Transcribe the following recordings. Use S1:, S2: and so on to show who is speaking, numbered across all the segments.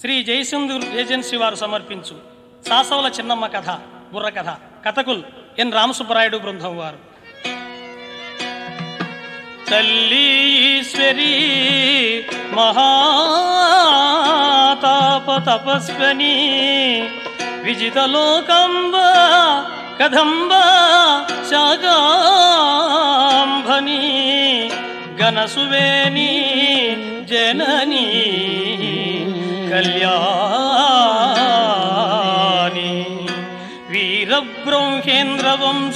S1: Shri జయసింధూర్ agency వారు సమర్పించు సాసవల చిన్నమ్మ కథ బుర్ర కథ కథకుల్ ఎన్ రామసుబ్బరాయుడు బృందం వారు తల్లి ఈశ్వరి మహాతాప తపస్వని విజితలోకంబ కదంబ శాగాంభని గణసువేని జనని కళ్యాణి వీరబ్రహ్మేంద్ర వంశ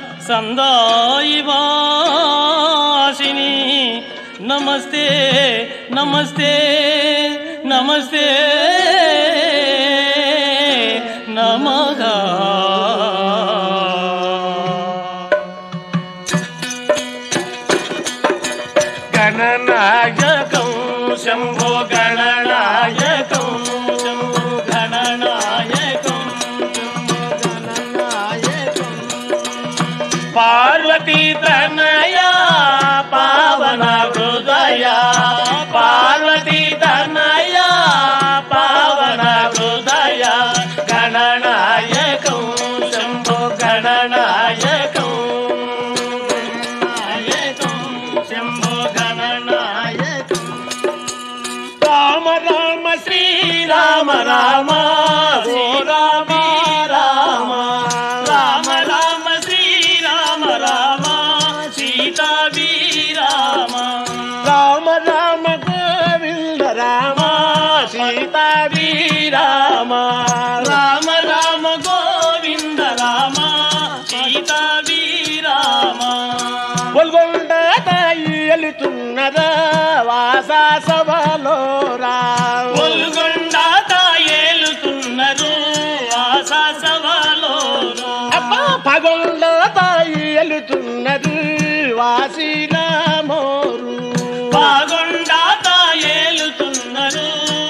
S1: సందాయివాసిని నమస్తే నమస్తే నమస్తే నమగా
S2: గణనాయకం శంభో గణనాయకం శంభో గణనాయకం పార్వతీ తనయ పావన హృదయ పార్వతీ తనయ పావన హృదయ గణనాయకం శంభో గణనాయకం నాయకం శంభో గణనాయకం రామ రామ శ్రీరామ రామ శ్రీరామ రామ రామ రామ శ్రీరామ రామ సీతా రామ రామ రామ గోవింద రామ సీతా రామ రామ రామ గోవింద రామ సీతా రామ గొల్గొండ తాయి ఎలుతున్నదా వాసా సభలో రా గొల్గొండ తాయేలుతున్నారు వాసా సభలో అబ్బా పగొండ తాయి ఎలుతున్నది వాసినామోరు పగొండ తాయేలుతున్నారు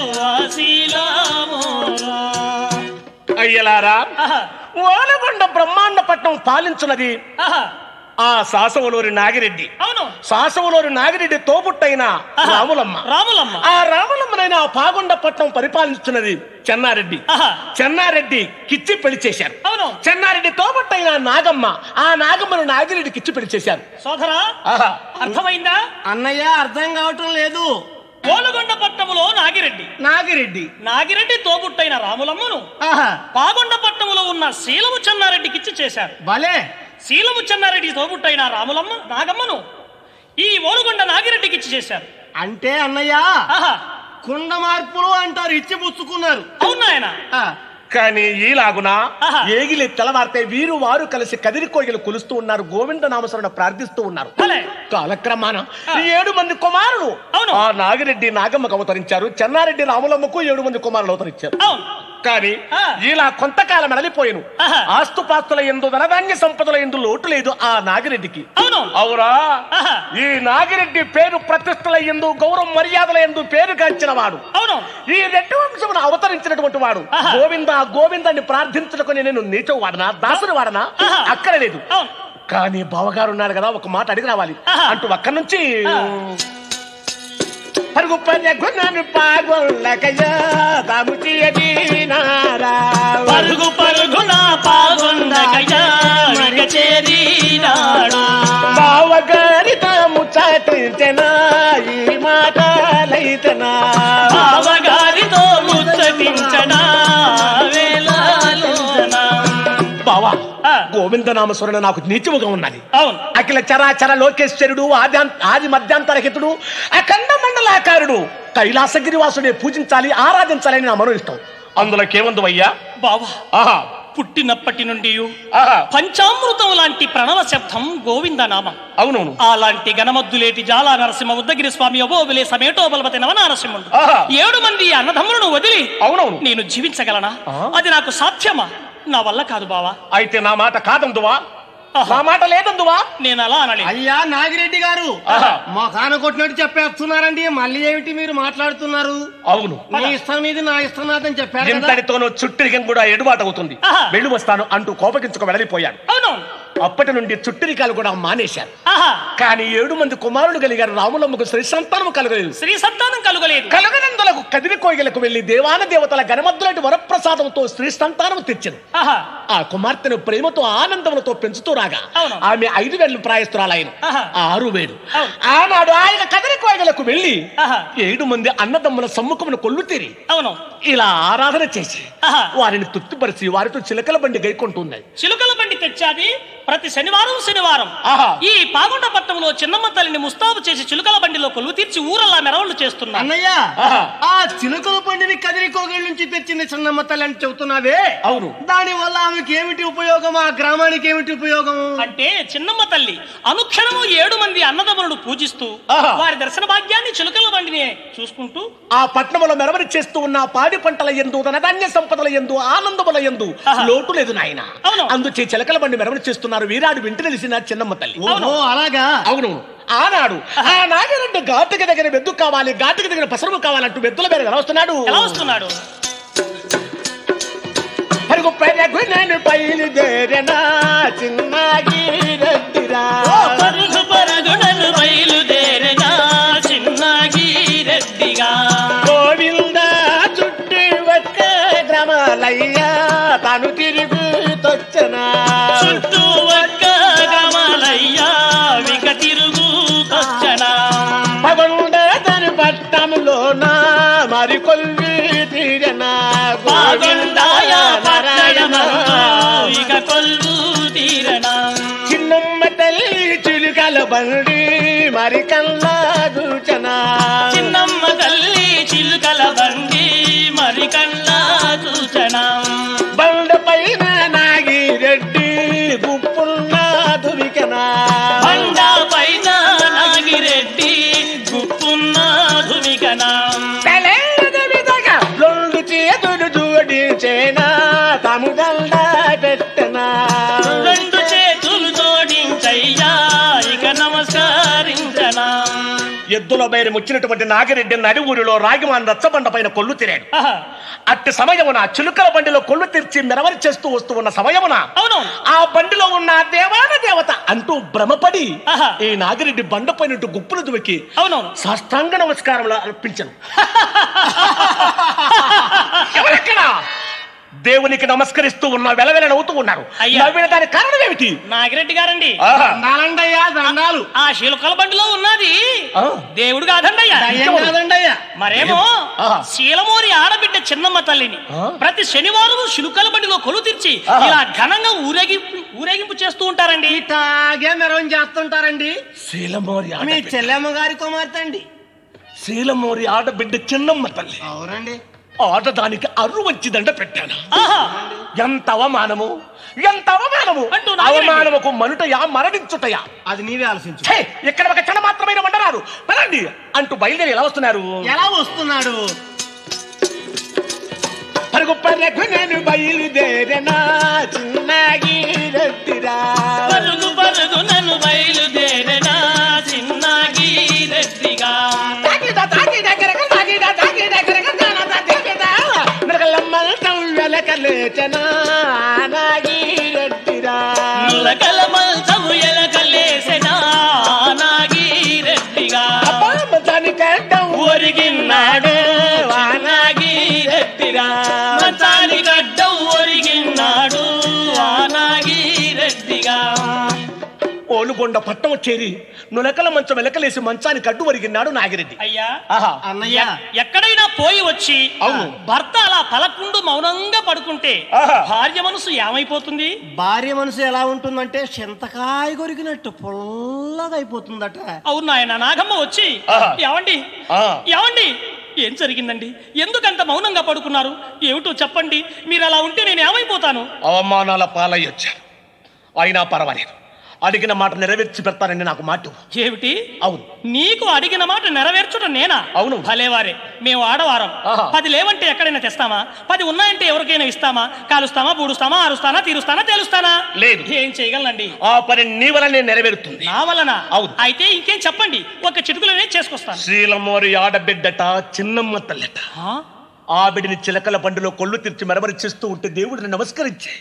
S2: వాసిలామోరా అయ్యలారా
S1: ఆహా,
S2: ఓలగొండ బ్రహ్మాండ పట్నం పాలించున్నది
S1: ఆహా,
S2: ఆ సాసవలూరి నాగిరెడ్డి
S1: అవును
S2: సాసవలూరి నాగిరెడ్డి తోబుట్టైన
S1: ఆహా,
S2: రాములమ్మ
S1: రాములమ్మ
S2: ఆ రాములమ్మనైన ఆ పాగొండ పట్నం పరిపాలించున్నది చెన్నారెడ్డి
S1: ఆహా,
S2: చెన్నారెడ్డి కిచ్చి పెళ్లి చేశారు
S1: అవును
S2: చెన్నారెడ్డి తోబుట్టైన నాగమ్మ ఆ నాగమ్మను నాగిరెడ్డి కిచ్చి పెళ్లి చేశారు
S1: సోదరా
S2: ఆహా
S1: అర్థమైందా
S3: అన్నయ్య అర్థం కావటం లేదు
S1: ఓలగొండ పట్టణములో నాగిరెడ్డి
S3: నాగిరెడ్డి
S1: నాగిరెడ్డి తోబుట్టైన రాములమ్మను
S3: ఆహా
S1: పాగొండ పట్టణములో ఉన్న శీలము చెన్నారెడ్డికిచ్చి చేశారు
S3: భలే
S1: శీలము చెన్నారెడ్డి తోబుట్టైన రాములమ్మ నాగమ్మను ఈ ఓలుగొండ నాగిరెడ్డికిచ్చి చేశారు
S3: అంటే అన్నయ్య
S1: ఆహా
S3: కుండ మార్పులు అంటారు ఇచ్చి పుచ్చుకున్నారు
S1: అవును ఆయన
S3: ఆ,
S2: కానీ ఈలాగున
S1: ఆహా.
S2: ఏగిలి తెల్లవారితే వీరు వారు కలిసి కదిరి కోయిలు కొలుస్తూ ఉన్నారు గోవింద నామస్మరణ ప్రార్థిస్తూ ఉన్నారు
S1: భలే
S2: కాలక్రమాన
S1: ఆ.
S2: ఈ ఏడు మంది కుమారులు
S1: అవును.
S2: ఆ నాగిరెడ్డి నాగమ్మకు అవతరించారు చెన్నారెడ్డి రాములమ్మకు ఏడు మంది కుమారులు అవతరించారు
S1: అవును
S2: కానీ
S1: ఆ.
S2: ఇలా కొంతకాలం నలిపోయాను
S1: ఆహా.
S2: ఆస్తుపాస్తుల ఎందు ధనధాన్య సంపదల ఎందు లోటు లేదు ఆ నాగిరెడ్డికి
S1: అవును
S2: అవురా
S1: ఆహా.
S2: ఈ నాగిరెడ్డి పేరు ప్రతిష్టల ఎందు గౌరవ మర్యాదల ఎందు పేరు కాంచిన వాడు
S1: అవును
S2: ఈ రెడ్డి వంశమును అవతరించినటువంటి వాడు
S1: ఆహా.
S2: గోవింద గోవిందాన్ని ప్రార్థించుటకు నేను నీచో వాడనా దాసుని వాడనా
S1: ఆహా.
S2: అక్కరలేదు
S1: అవును
S2: కానీ బావగారు ఉన్నాడు కదా ఒక మాట అడిగి రావాలి
S1: ఆహా.
S2: అంటూ అక్కడి నుంచి
S1: ఆ.
S2: పరుగు పరుగునను పాగొల్లకయ్యా తాము తీయదీనారా.
S1: పరుగు పరుగున పాగొండకయ్యా మరిగ చేరినాడు
S2: బావగారి తాము చాటించెనా ఈ మాటలైతనా
S1: బావగారితో ముచ్చటించడా వేళలోన
S2: బావా
S1: ఆ.
S2: గోవిందనామస్మరణ నాకు నీచముగా ఉన్నది
S1: అవును
S2: అఖిల చరాచర లోకేశ్వరుడు ఆద్యాం- ఆది మధ్యాంతరహితుడు అఖండ మండలాకారుడు కైలాసగిరివాసుడే పూజించాలి ఆరాధించాలని నా మనో ఇష్టం అందులోకేముందు అయ్యా
S1: బావా
S2: ఆహా
S1: పుట్టినప్పటి నుండి
S2: ఆహా
S1: పంచామృతం లాంటి ప్రణవ శబ్దం గోవింద నామం
S2: అవునవును
S1: అలాంటి గణమద్దులేటి జాలా నరసింహ ఉద్దగిరి స్వామి అబోబిలే సమేటో బలపతి నవనారసింహుడు
S2: ఆహా.
S1: ఏడు మంది అన్నదమ్ములను వదిలి
S2: అవునవును
S1: నేను జీవించగలనా
S2: ఆ?
S1: అది నాకు సాధ్యమా నా వల్ల కాదు బావా
S2: అయితే నా మాట కాదందువా
S1: ఆహా.
S2: నా మాట లేదందువా
S1: నేను అలా అనలేదు
S3: అయ్యా నాగిరెడ్డి గారు
S2: ఆహా.
S3: మా కాన కొట్టినట్టు చెప్పేస్తున్నారండి మళ్ళీ ఏమిటి మీరు మాట్లాడుతున్నారు
S2: అవును
S3: మీ ఇష్టం మీది నా ఇష్టం నాదని చెప్పారు కదా
S2: ఇంతటితోనూ చుట్టిరికం కూడా ఎడుబాటు అవుతుంది
S1: ఆహా.
S2: వెళ్ళి వస్తాను అంటూ కోపగించుకు వెళ్ళిపోయాడు
S1: అవును
S2: అప్పటి నుండి చుట్టరికాలు కూడా మానేశారు
S1: ఆహా
S2: కానీ ఏడు మంది కుమారులు కలిగారు రాములమ్మకు శ్రీ సంతానం కలగలేదు
S1: శ్రీ సంతానం కలుగలేదు
S2: కలగనందులకు కదిరి కోయిలకు వెళ్లి దేవాన దేవతల గణమద్దులటి వరప్రసాదంతో స్త్రీ సంతానం తెచ్చింది
S1: ఆహా
S2: ఆ కుమార్తెను ప్రేమతో ఆనందములతో పెంచుతూ రాగా
S1: అవును.
S2: ఆమె ఐదు వేలు ప్రాయస్తురాలైన
S1: ఆహా.
S2: ఆరు వేలు
S1: అవును.
S2: ఆనాడు ఆయన కదరి కోయగలకు వెళ్ళి
S1: ఆహా.
S2: ఏడు మంది అన్నదమ్ముల సమ్ముఖమును కొల్లు తీరి
S1: అవును
S2: ఇలా ఆరాధన చేసి
S1: ఆహా.
S2: వారిని తృప్తిపరిచి వారితో చిలకల బండి గైకుంటున్నాయి
S1: చిలుకల బండి తెచ్చాది ప్రతి శనివారం శనివారం
S2: ఆహా.
S1: ఈ పాగుండ పట్టణంలో చిన్నమ్మ తల్లిని ముస్తాబు చేసి చిలుకల బండిలో కొలువు తీర్చి ఊరల్లా మెరవళ్ళు చేస్తున్నారు
S3: అన్నయ్య
S2: ఆహా.
S3: ఆ చిలుకల పండిని కదిరికోగళ్ళ నుంచి తెచ్చింది చిన్నమ్మ తల్లి అని చెబుతున్నావే
S2: అవును
S3: దాని వల్ల ఆమెకి ఏమిటి ఉపయోగం ఆ గ్రామానికి ఏమిటి ఉపయోగం
S1: అంటే చిన్నమ్మ తల్లి అనుక్షణము ఏడు మంది అన్నదమ్ములను పూజిస్తూ
S2: ఆహా.
S1: వారి దర్శన భాగ్యాన్ని చిలుకల బండిని చూసుకుంటూ
S2: ఆ పట్టణంలో మెరవరి చేస్తూ ఉన్న పాడి పంటల ఎందు ధనధాన్య సంపదల ఎందు ఆనందముల ఎందు
S1: ఆహా.
S2: లోటు లేదు నాయన
S1: అవును.
S2: అందుచే చిలకల బండి మెరవరి చేస్తున్నారు వీరాడు వింటి తెలిసిన చిన్నమ్మ తల్లి
S1: అవును.
S3: ఓహో అలాగా
S2: అవును ఆనాడు ఆ నాగరెడ్డి ఘాటుకి దగ్గర వెద్దు కావాలి ఘాటుకి దగ్గర పసరము కావాలంటూ వెద్దుల మీద ఎలా వస్తున్నాడు
S1: ఎలా వస్తున్నాడు
S2: పరుగు పెరగు నేను బయలుదేరనా చిన్నగి రెడ్డిరా
S1: పరుగు పరుగునను బయలుదేరగా చిన్నగి రెడ్డిగా
S2: గోవింద చుట్టి ఒక్క గ్రామాలయ్యా తాను తిరిగి తొచ్చనా
S1: చుట్టూ ఒక్క గమలయ్యా విక తిరుగుకొచ్చనా
S2: పగొండ తన పట్టములోన మరి కొల్లి తీరనా
S1: బాగుండాయ పట్టణమంతా ఇక కొల్లు తీరనా
S2: చిన్నమ్మ తల్లి చిలుకల బండి మరి కల్లా దూచనా
S1: చిన్నమ్మ తల్లి చిలుకల బండి మరి కన్నా చూచనా
S2: బండ పైన నాగి రెడ్డి గుప్పున్న దువికనా
S1: బండ పైన నాగిరెడ్డి గుప్పున్న ధుమికనా
S2: తలేద విధగా రెండు చేతులు జోడించేనా తముదండ పెట్టనా
S1: రెండు చేతులు జోడించయ్యా ఇక నమస్కరించనా
S2: ఎద్దుల బయలు వచ్చినటువంటి నాగిరెడ్డి నడి ఊరిలో రాగిమాన్ రచ్చబండ పైన కొల్లు తిరాడు
S1: ఆహా,
S2: అట్టి సమయమున చిలుకల బండిలో కొల్లు తెరిచి మెరవరి చేస్తూ వస్తూ ఉన్న సమయమున
S1: అవును
S2: ఆ బండిలో ఉన్న దేవాన దేవత అంటూ భ్రమపడి
S1: ఆహా.
S2: ఈ నాగిరెడ్డి బండ పైన గుప్పులు దుమికి
S1: అవునవును
S2: సాష్టాంగ నమస్కారములు అర్పించను ఎవరెక్కడ దేవునికి నమస్కరిస్తూ ఉన్న వెలవెల నవ్వుతూ ఉన్నారు
S1: అయ్యా.
S2: నవ్విన దాని కారణం ఏమిటి
S1: నాగిరెడ్డి గారండి
S2: ఆహా.
S3: దండాలండయ్యా దండాలు
S1: ఆ శిలుకల బండిలో ఉన్నది
S2: ఆ.
S1: దేవుడు కాదండయ్యా
S3: దయ్యం కాదండయ్యా
S1: మరేమో
S2: ఆహా.
S1: శీలమోరి ఆడబిడ్డ చిన్నమ్మ తల్లిని
S2: ఆ?
S1: ప్రతి శనివారం శిలుకల బండిలో కొలు తీర్చి
S2: ఆహా.
S1: ఇలా ఘనంగా ఊరేగింపు ఊరేగింపు చేస్తూ ఉంటారండి
S3: ఇట్లాగే మెరవం చేస్తుంటారండి
S2: శీలమోరి
S3: మీ
S2: ఆడబిడ్డ
S3: చెల్లెమ్మ గారి కుమార్తె అండి
S2: శీలమోరి ఆడబిడ్డ చిన్నమ్మ తల్లి
S3: అవునండి
S2: ఆడదానికి అర్రు వచ్చిదండ పెట్టాను
S1: ఆహా
S2: ఎంత అవమానము ఎంత అవమానము
S1: అంటూ నాగిరెడ్డి.
S2: అవమానముకు మనుటయా మరణించుటయా
S3: అది నీవే ఆలోచించు
S2: ఛే, ఇక్కడ ఒక క్షణ మాత్రమైన వండరాదు పదండి అంటూ బయలుదేరి ఎలా వస్తున్నారు
S3: ఎలా వస్తున్నాడు
S2: పరుగు పరుగు నేను బయలుదేరనా చిన్నగి రెడ్డిరా
S1: పరుగు పరుగు నన్ను బయలుదేరనా చిన్నగి రెడ్డిగా
S2: తాకిద తాకిద గరగ తాకిద తాకిద గరగ తానద తాకిద నరకలమ్మల్తం వెలకలేచనా నాగి రెడ్డిరా
S1: నులకల మల్సము ఎలకలేసెనా నాగి రెడ్డిగా
S2: అబ్బా కడ్డం
S1: ఒరిగిన్నాడు వానాగి రెడ్డిగా మంచాని గడ్డం ఒరిగిన్నాడు వానాగి రెడ్డిగా
S2: ఓలుగొండ పట్టం చేరి నులకల మంచం వెలకలేసి మంచానికి అడ్డు వరిగినాడు నాగిరెడ్డి
S1: అయ్యా
S2: ఆహా
S3: అన్నయ్య
S1: ఎ- ఎక్కడైనా పోయి వచ్చి
S2: అవును.
S1: భర్త అలా పలకుండు మౌనంగా పడుకుంటే
S2: ఆహా.
S1: భార్య మనసు ఏమైపోతుంది
S3: భార్య మనసు ఎలా ఉంటుందంటే చింతకాయ కొరికినట్టు పుల్లగా అయిపోతుందట
S1: అవును నాయన నాగమ్మ వచ్చి
S2: ఆహా.
S1: ఏమండి
S2: ఆ.
S1: ఏమండి ఏం జరిగిందండి ఎందుకంత మౌనంగా పడుకున్నారు ఏమిటో చెప్పండి మీరు అలా ఉంటే నేను ఏమైపోతాను
S2: అవమానాల పాలయ్యొచ్చాను అయినా పర్వాలేదు అడిగిన మాట నెరవేర్చి పెడతానని నాకు మాట ఇవ్వు.
S1: ఏమిటి
S2: అవును
S1: నీకు అడిగిన మాట నెరవేర్చుట నేనా
S2: అవును.
S1: భలేవారే మేము ఆడవారం
S2: ఆహా.
S1: పది లేవంటే ఎక్కడైనా తెస్తామా పది ఉన్నాయంటే ఎవరికైనా ఇస్తామా కాలుస్తామా పూడుస్తామా ఆరుస్తానా తీరుస్తానా తేలుస్తానా
S2: లేదు.
S1: ఏం చేయగలనండి
S2: ఆ పని నీ వలనే నెరవేరుతుంది
S1: నా వలన
S2: అవును.
S1: అయితే ఇంకేం చెప్పండి ఒక చిటుకులోనే చేసుకొస్తాను
S2: శ్రీలమోరి ఆడబిడ్డట చిన్నమ్మ తల్లెట
S1: ఆ?
S2: ఆ బిడ్డని చిలకల బండిలో కొల్లు తీర్చి మెరమరి చేస్తూ ఉంటే దేవుడిని నమస్కరించి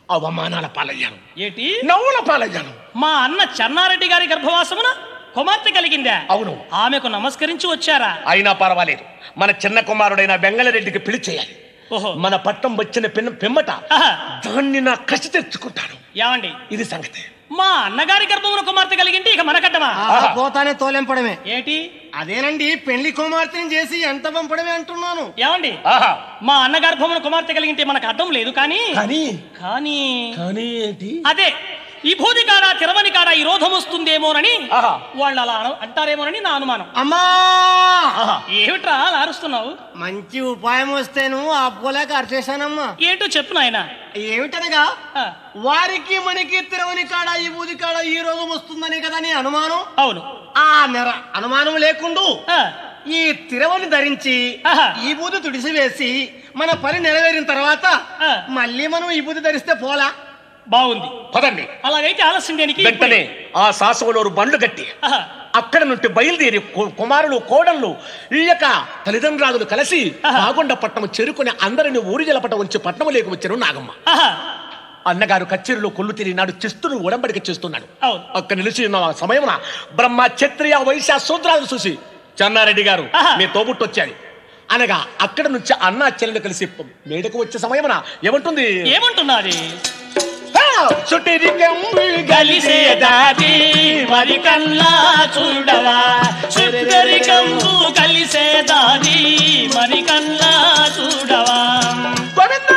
S2: అవమానాల పాలయ్యాను
S1: ఏటి
S2: నవ్వుల పాలయ్యాను
S1: మా అన్న చెన్నారెడ్డి గారి గర్భవాసమున కుమార్తె కలిగిందా
S2: అవును
S1: ఆమెకు నమస్కరించి వచ్చారా
S2: అయినా పర్వాలేదు మన చిన్న కుమారుడైన బెంగళరెడ్డికి పెళ్లి చేయాలి
S1: ఓహో
S2: మన పట్టం వచ్చిన పిన్న పిమ్మట
S1: ఆహా.
S2: దాన్ని నా కసి తెచ్చుకుంటాను
S1: ఏమండి
S2: ఇది సంగతి
S1: మా అన్నగారి గర్భమున కుమార్తె కలిగింటే ఇక మనకట్టమా
S3: ఆహా, పోతానే తోలెంపడమే
S1: ఏటి
S3: అదేనండి పెళ్లి కుమార్తెని చేసి ఎంత పంపడమే అంటున్నాను
S1: ఏమండి
S2: ఆహా
S1: మా అన్న గర్భమున కుమార్తె కలిగింటే మనకు అర్థం లేదు కానీ
S2: కానీ
S1: కానీ
S2: కానీ ఏంటి
S1: అదే ఈ భూది కాడ తిరవని కాడ ఈ రోధం వస్తుందేమోనని
S2: ఆహా.
S1: వాళ్ళు అలా అన- అంటారేమోనని నా అనుమానం
S3: అమ్మా
S2: ఆహా
S1: ఏమిట్రా అలా అరుస్తున్నావు
S3: మంచి ఉపాయం వస్తేను ఆపుకోలేక అరిచేశానమ్మా
S1: ఏంటో చెప్పు నాయన
S3: ఏమిటనగా వారికి మనకి తిరవని కాడ ఈ బూది కాడ ఈ రోగం వస్తుందని కదా నీ అనుమానం
S1: అవును
S3: ఆ నెర అనుమానం లేకుండా
S1: ఆ,
S3: ఈ తిరవని ధరించి
S1: ఆహా.
S3: ఈ బూది తుడిసి వేసి మన పని నెరవేరిన తర్వాత
S1: ఆ.
S3: మళ్ళీ మనం ఈ బూది ధరిస్తే పోలా
S1: బాగుంది
S2: పదండి
S1: అలాగైతే ఆలస్యం దేనికి
S2: వెంటనే ఆ శాసవులోరు బండ్లు కట్టి
S1: ఆహా,
S2: అక్కడ నుండి బయలుదేరి కు- కుమారులు కోడళ్ళు ఈ యొక్క తల్లిదండ్రులు కలిసి
S1: ఆహా.
S2: నాగొండ పట్టణం చేరుకుని అందరిని ఊరి జలపట ఉంచి పట్టణం లేక వచ్చారు నాగమ్మ
S1: ఆహా,
S2: అన్నగారు కచ్చేరిలో కొల్లు తిరిగినాడు చిస్తును ఉడంబడిక చేస్తున్నాడు
S1: అవును
S2: అక్కడ నిలిచి ఉన్న సమయమున బ్రహ్మ క్షత్రియ వైశ్య శూద్రాలు చూసి చెన్నారెడ్డి గారు
S1: ఆహా.
S2: మీ తోబుట్టు వచ్చాడు అనగా అక్కడ నుంచి అన్న చెల్లెలు కలిసి మేడకు వచ్చే సమయమున ఏమంటుంది
S1: ఏమంటున్నది
S2: ఆ, చుట్టిరికంబి
S1: కలిసే దాది మరి కల్లా చూడవా సుందరికంబు కలిసే దాది మరి కల్లా చూడవా
S2: గోవిందా,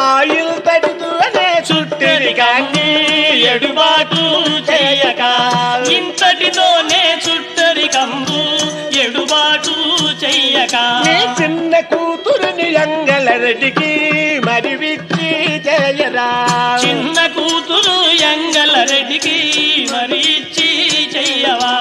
S2: ఇంతటితోనే
S1: చుట్టరికాన్ని ఎడుబాటు చేయక ఇంతటితోనే చుట్టరికంబు ఎడుబాటు చెయ్యక
S2: నీ చిన్న కూతురుని ఎంగళరెడ్డికి మరి విచ్చి చేయరా
S1: చిన్న కూతురు ఎంగల రెడ్డికి మరి ఇచ్చి చెయ్యవా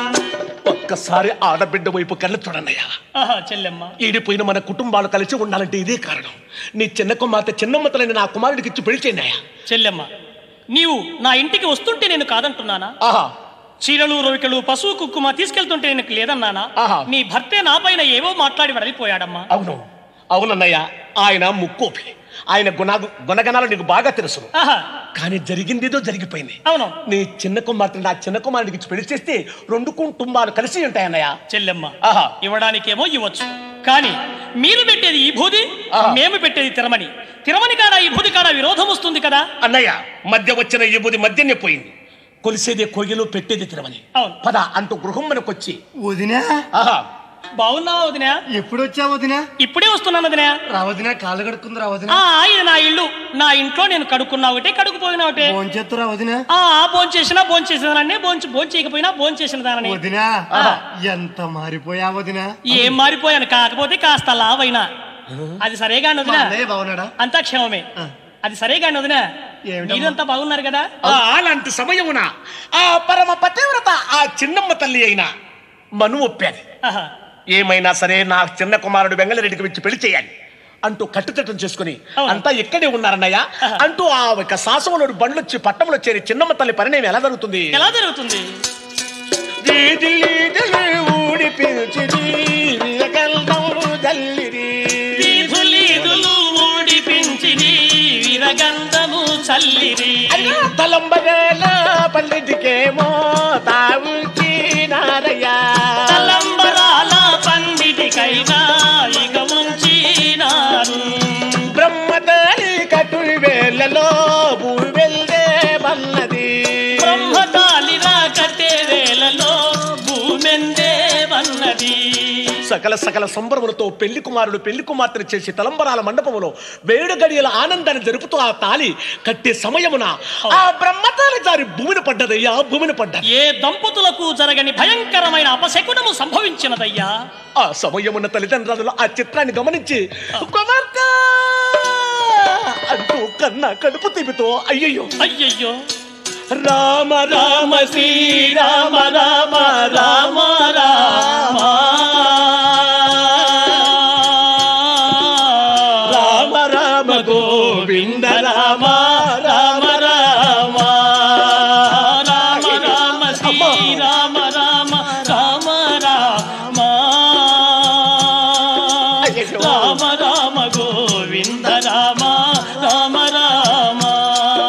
S2: ఒక్కసారి ఆడబిడ్డ వైపు కళ్ళు చూడన్నయ్యా
S1: ఆహా చెల్లెమ్మ
S2: ఈడిపోయిన మన కుటుంబాలు కలిసి ఉండాలంటే ఇదే కారణం నీ చిన్న కుమార్తె చిన్నమ్మతలైన నా కుమారుడికి ఇచ్చి పెళ్లి చేయండియా
S1: చెల్లెమ్మ నీవు నా ఇంటికి వస్తుంటే నేను కాదంటున్నానా
S2: ఆహా
S1: చీరలు రొవికలు పశువు కుక్కుమ తీసుకెళ్తుంటే నీకు లేదన్నానా
S2: ఆహా.
S1: నీ భర్తే నా పైన ఏవో మాట్లాడి వెళ్ళిపోయాడమ్మా
S2: అవును అవునన్నయ్య ఆయన ముక్కోపి ఆయన గుణ గుణగణాలు నీకు బాగా తెలుసు
S1: ఆహా
S2: కానీ జరిగిందేదో జరిగిపోయింది
S1: అవును
S2: నీ చిన్న కుమార్తె నా చిన్న కుమారుడికి ఇచ్చి పెళ్లి చేస్తే రెండు కుటుంబాలు కలిసి ఉంటాయన్నయ్య
S1: చెల్లెమ్మ
S2: ఆహా.
S1: ఇవ్వడానికేమో ఇవ్వచ్చు కానీ మీరు పెట్టేది ఈ భూది
S2: ఆహా.
S1: మేము పెట్టేది తిరమని తిరమని కాడ ఈ భూది కాడ విరోధం వస్తుంది కదా
S2: అన్నయ్య మధ్య వచ్చిన ఈ బుద్ధి మధ్యనే పోయింది కొలిసేదే కొయ్యలు పెట్టేది తిరమని
S1: అవును.
S2: పద అంటూ గృహం మనకొచ్చి
S3: వదినా
S2: ఆహా
S1: బాగున్నావా వదినా
S3: ఎప్పుడు వచ్చావు వదినా
S1: ఇప్పుడే వస్తున్నాను వదినా
S3: రా వదినా కాళ్ళు కడుక్కుందిరా వదినా
S1: ఆ ఇది నా ఇల్లు నా ఇంట్లో నేను కడుక్కున్నా ఒకటే కడుక్కుపోయినా ఒకటే
S3: భోంచెత్తురా వదినా
S1: ఆ భోంచేసినా చేసినా భోంచేసిన చేసేదానని భోంచి భోంచేయకపోయినా చేయకపోయినా భోంచేసిన చేసిన దానని
S3: వదినా
S2: ఆహా.
S3: ఎంత మారిపోయా వదినా
S1: ఏం మారిపోయాను కాకపోతే కాస్త లావైనా అది సరేగా
S3: మా
S1: వదినా
S3: అన్నయ్య బాగున్నాడా
S1: అంతా క్షేమమే
S3: ఆ.
S1: అది సరేగా వదినా
S3: ఏమిటమ్మా?
S1: మీరంతా బాగున్నారు కదా
S2: ఆ అలాంటి సమయమున ఆ పరమ పతివ్రత ఆ చిన్నమ్మ తల్లి అయిన మను ఒప్పాది
S1: ఆహా.
S2: ఏమైనా సరే నా చిన్న కుమారుడు వెంగళరెడ్డికి వచ్చి పెళ్లి చేయాలి అంటూ కట్టుచట్టం చేసుకుని
S1: అవును.
S2: అంతా ఇక్కడే ఉన్నారన్నయ్య
S1: ఆహా.
S2: అంటూ ఆ ఒక శాసనంలో బండ్లొచ్చి పట్టంలో చేరి చిన్నమ్మ తల్లి పరిణయం ఎలా జరుగుతుంది
S1: ఎలా జరుగుతుంది
S2: వీధి వీధులు ఊడి పిలిచిరి, విరగల్దం జల్లిరి.
S1: వీధులీదులు ఊడిపించిది విరగంధము చల్లిరి
S2: అయ్యో, తలంబగల పండితికేమో తావుచినారయ్యా
S1: తలంబరాల పండిటికైనా ఇక ఉంచినారు
S2: బ్రహ్మతారి కటుడి వేళ్లలో భూవెల్దే వన్నది
S1: బ్రహ్మతాలిరా కట్టే వేళలో భూమెందే వన్నది
S2: సకల సకల సంబరములతో పెళ్లి కుమారుడు పెళ్లి కుమార్తెను చేసి తలంబరాల మండపములో వేడు గడియల ఆనందాన్ని జరుపుతూ ఆ తాలి కట్టే సమయమున ఆ బ్రహ్మతారి జారి భూమిని పడ్డదయ్యా భూమిని పడ్డది
S1: ఏ దంపతులకు జరగని భయంకరమైన అపశకునము సంభవించినదయ్యా
S2: ఆ సమయమున తల్లిదండ్రులు ఆ చిత్రాన్ని గమనించి కుమార్తె అంటూ కన్నా కడుపు తీపితో అయ్యయ్యో
S1: అయ్యయ్యో
S2: రామ రామ శ్రీరామ రామ రామ రామ రామ రామ గోవింద రామ రామ రామ
S1: రామ రామ శ్రీరామ రామ రామ రామ
S2: అయ్యయ్యో.
S1: రామ రామ గోవింద రామ రామ రామ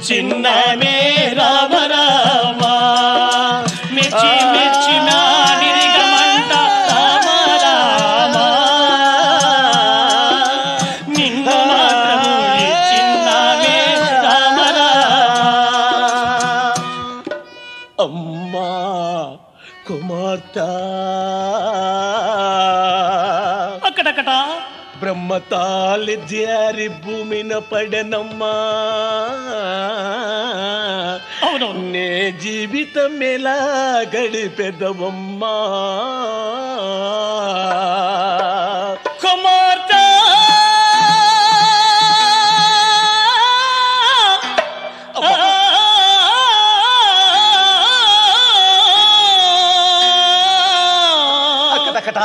S1: చిన్నమే రామ రామ మెచ్చి మెచ్చి మాడిరిగమంట రామ రామ నిన్ను మాత్రము చిన్నమే రామ రామ
S2: అమ్మా కుమార్తె
S1: అక్కడక్కడ
S2: బ్రహ్మతాలి జారి భూమిన పడనమ్మా
S1: అవునవును
S2: నే జీవితం ఎలా గడిపెదవమ్మా
S1: కుమార్తె
S2: అక్కడక్కడ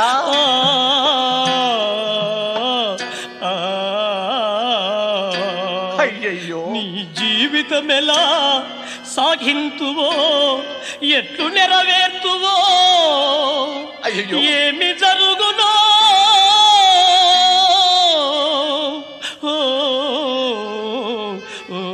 S2: అయ్యయ్యో
S1: నీ జీవితం ఎలా సాగింతువో ఎట్లు నెరవేర్తువో
S2: అయ్యయ్యో.
S1: ఏమి జరుగునో ఓ, ఓ,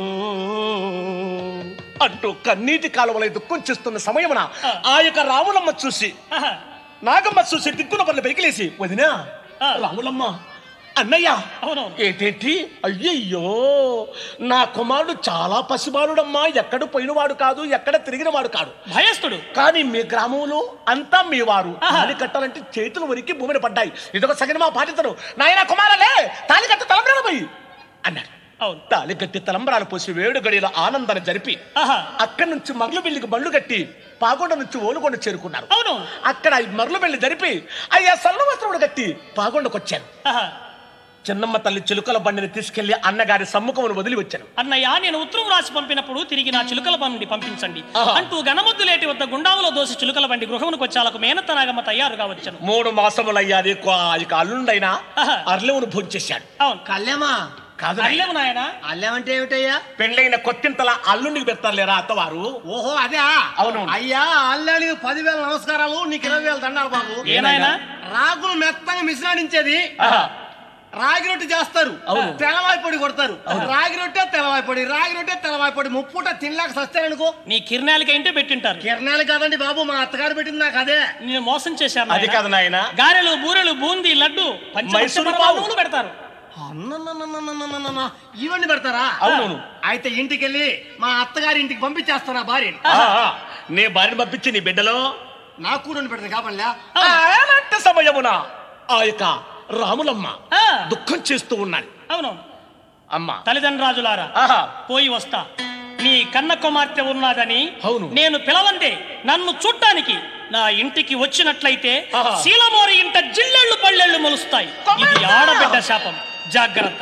S2: అంటూ కన్నీటి కాలువలై దుఃఖం చేస్తున్న సమయమున ఆ యొక్క రాములమ్మ చూసి
S1: ఆహా,
S2: నాగమ్మ చూసి దిక్కున పనులు పైకిలేసి వదినా
S1: ఆ.
S2: రాములమ్మ అన్నయ్య
S1: అవునవును
S2: ఏంటేంటి అయ్యయ్యో నా కుమారుడు చాలా పసిబాలుడమ్మా ఎక్కడ పోయినవాడు కాదు ఎక్కడ తిరిగిన వాడు కాడు
S1: భయస్థుడు
S2: కానీ మీ గ్రామంలో అంతా మీ వారు
S1: ఆహా.
S2: తాలి కట్టాలంటే చేతులు వరికి భూమిని పడ్డాయి ఇదొక సగనమా పాటించడు నాయన కుమారలే తాలి కట్ట తలంబరాలు పోయి అన్నాడు
S1: అవును
S2: తాలి కట్టి తలంబరాలు పోసి వేడు గడియల ఆనందాన్ని జరిపి
S1: ఆహా
S2: అక్కడి నుంచి మరలు బిల్లికి బండ్లు కట్టి పాగొండ నుంచి ఓలుగొండ చేరుకున్నారు
S1: అవును
S2: అక్కడ ఈ మరలు బిల్లి జరిపి అయ్యా సల్ల వస్త్రముడు కట్టి పాగొండకొచ్చాను
S1: ఆహా
S2: చిన్నమ్మ తల్లి చిలుకల బండిని తీసుకెళ్లి అన్నగారి సమ్ముఖమును వదిలి వచ్చాను
S1: అన్నయ్య నేను ఉత్తరం రాసి పంపినప్పుడు తిరిగి నా చిలుకల బండి పంపించండి
S2: ఆహా.
S1: అంటూ గణముద్దులేటి వద్ద గుండాములో దోసి చిలుకల బండి గృహమునకు వచ్చాలకు మేనత్త నాగమ్మ తయారుగా వచ్చాను
S2: మూడు మాసములయ్యాది ఇక అల్లుండైనా
S1: ఆహా.
S2: అర్లెవును భోంచేశాడు
S1: అవును
S3: కళ్యామా
S2: కాదు
S1: అల్లెము నాయన
S3: అల్లం అంటే ఏమిటయ్యా
S2: పెళ్ళైన కొత్తింతల అల్లుండికి పెడతారు లేరా అత్తవారు
S3: ఓహో అదే
S2: అవును.
S3: అయ్యా అల్లానికి పదివేల నమస్కారాలు నీకు ఇరవై వేల దండాలు బాబు
S1: ఏ నాయనా
S3: రాగులు మెత్తంగా మిశ్రాడించేది
S2: ఆహా.
S3: రాగి రొట్టె చేస్తారు
S2: అవును.
S3: తెల్లవాయి పొడి కొడతారు రాగి రొట్టె తెల్లవాయి పొడి రాగి రొట్టె తెల్లవాయి పొడి ముప్పుట తినలేక సస్తారనుకో
S1: నీ కిరణాలకి ఏంటో పెట్టింటారు
S3: కిరణాలు కాదండి బాబు మా అత్తగారు పెట్టింది నాకు అదే
S1: నేను మోసం చేశాను
S2: అది
S1: నాయనా.
S2: కాదు నాయన
S1: గారెలు బూరెలు బూందీ లడ్డు
S2: మైసూరు పావు.
S1: పంచపరమాణములు పెడతారు
S3: అన్నన్నన్నన్నన్నన్నన్న. ఇవన్నీ పెడతారా
S2: అవునవును
S3: అయితే ఇంటికి వెళ్ళి మా అత్తగారి ఇంటికి పంపించేస్తారా భార్యని
S2: ఆ, ఆ. నీ భార్యను పంపించి నీ బిడ్డలో
S3: నాకు కూడా పెడతాను కాబట్లా
S2: అలాంటి సమయమున ఆ యొక్క రాములమ్మ
S1: ఆ,
S2: దుఃఖం చేస్తూ ఉన్నది
S1: అవును
S2: అమ్మ
S1: తల్లిదండ్రులాజులారా
S2: ఆహా
S1: పోయి వస్తా నీ కన్న కుమార్తె ఉన్నదని
S2: అవును.
S1: నేను పిలవందే నన్ను చూడ్డానికి నా ఇంటికి వచ్చినట్లయితే
S2: ఆహా.
S1: శీలమోరి ఇంట జిల్లెళ్ళు పళ్ళెళ్ళు మొలుస్తాయి ఇది ఆడబిడ్డ శాపం జాగ్రత్త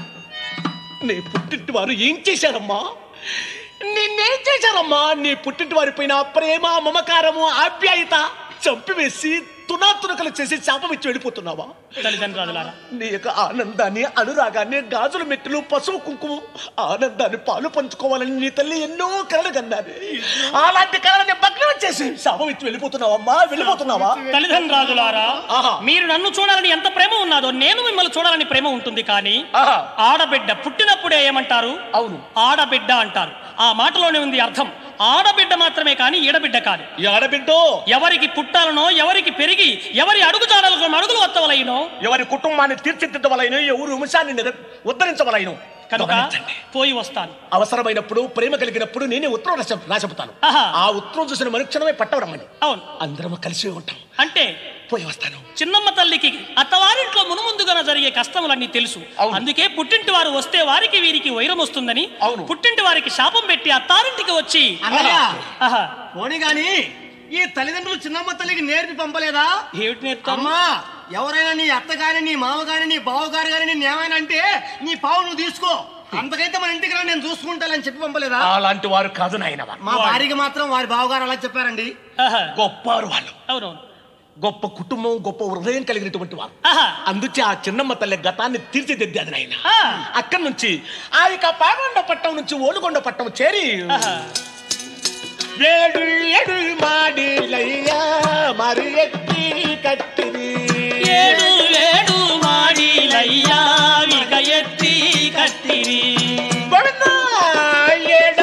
S2: నీ పుట్టింటి వారు ఏం చేశారమ్మా నిన్నేం చేశారమ్మా నీ పుట్టింటి వారి పైన ప్రేమ మమకారము ఆప్యాయత చంపివేసి తునాతునకలు చేసి శాపం ఇచ్చి వెళ్ళిపోతున్నావా
S1: తల్లిదండ్రులారా
S2: నీ యొక్క ఆనందాన్ని అనురాగాన్ని గాజుల మెట్టులు పసుపు కుంకుమ ఆనందాన్ని పాలు పంచుకోవాలని నీ తల్లి ఎన్నో కలలు కన్నది అలాంటి కళని భగ్నం చేసి శాపం ఇచ్చి వెళ్ళిపోతున్నావమ్మా వెళ్ళిపోతున్నావా
S1: తల్లిదండ్రులారా
S2: ఆహా.
S1: మీరు నన్ను చూడాలని ఎంత ప్రేమ ఉన్నదో నేను మిమ్మల్ని చూడాలని ప్రేమ ఉంటుంది కానీ
S2: ఆహా
S1: ఆడబిడ్డ పుట్టినప్పుడే ఏమంటారు
S2: అవును
S1: ఆడబిడ్డ అంటారు ఆ మాటలోనే ఉంది అర్థం ఆడబిడ్డ మాత్రమే కానీ ఈడబిడ్డ కాదు
S2: ఈ ఆడబిడ్డో
S1: ఎవరికి పుట్టాలనో ఎవరికి పెరిగి ఎవరి అడుగుజాడలకు అడుగులు వత్తవలైనో
S2: ఎవరి కుటుంబాన్ని తీర్చిదిద్దవలైన ఎవరు వంశాన్ని నిర- ఉద్ధరించవలైన
S1: కనుక
S2: గమనించండి.
S1: పోయి వస్తాను
S2: అవసరమైనప్పుడు ప్రేమ కలిగినప్పుడు నేనే ఉత్తరం రాస రాసపుతాను
S1: ఆహా.
S2: ఆ ఉత్తరం చూసిన మరుక్షణమే పట్టవరమ్మని
S1: అవును
S2: అందరం కలిసి ఉంటాం
S1: అంటే
S2: పోయి వస్తాను
S1: చిన్నమ్మ తల్లికి అత్తవారింట్లో మునుముందుగా జరిగే కష్టములన్నీ తెలుసు
S2: అవును.
S1: అందుకే పుట్టింటి వారు వస్తే వారికి వీరికి వైరం వస్తుందని
S2: అవును.
S1: పుట్టింటి వారికి శాపం పెట్టి అత్తారింటికి వచ్చి
S3: అన్నయ్య
S1: ఆహా
S3: పోనీ గాని ఈ తల్లిదండ్రులు చిన్నమ్మ తల్లికి నేర్పి పంపలేదా
S1: ఏమిటి నేర్పుతారు
S3: అమ్మా ఎవరైనా నీ అత్తగారి నీ మామగారి నీ బావగారు గారి నేను ఏమైనా అంటే నీ పావు నువ్వు తీసుకో అంతకైతే మన ఇంటికి రా నేను చూసుకుంటానని చెప్పి పంపలేదా
S2: అలాంటి వారు కాదు నాయన
S3: మా భార్యకి మాత్రం వారి బావగారు అలా చెప్పారండి
S1: ఆహా.
S2: గొప్పవారు వాళ్ళు
S1: అవునవును
S2: గొప్ప కుటుంబం గొప్ప హృదయం కలిగినటువంటి వారు
S1: ఆహా.
S2: అందుచే ఆ చిన్నమ్మ తల్లి గతాన్ని తీర్చిదిద్దాది నాయన
S1: ఆ.
S2: అక్కడి నుంచి ఆ యొక్క పాగొండ పట్టం నుంచి ఓలుగొండ పట్టం చేరి
S1: ఆహా.
S2: ఏడు ఏడు మాడిలయ్యా మరి ఎత్తి కట్టిరి
S1: ఏడు ఏడు మాడిలయ్యా ఇక ఎత్తి కట్టిరి
S2: గోవిందా, ఏడ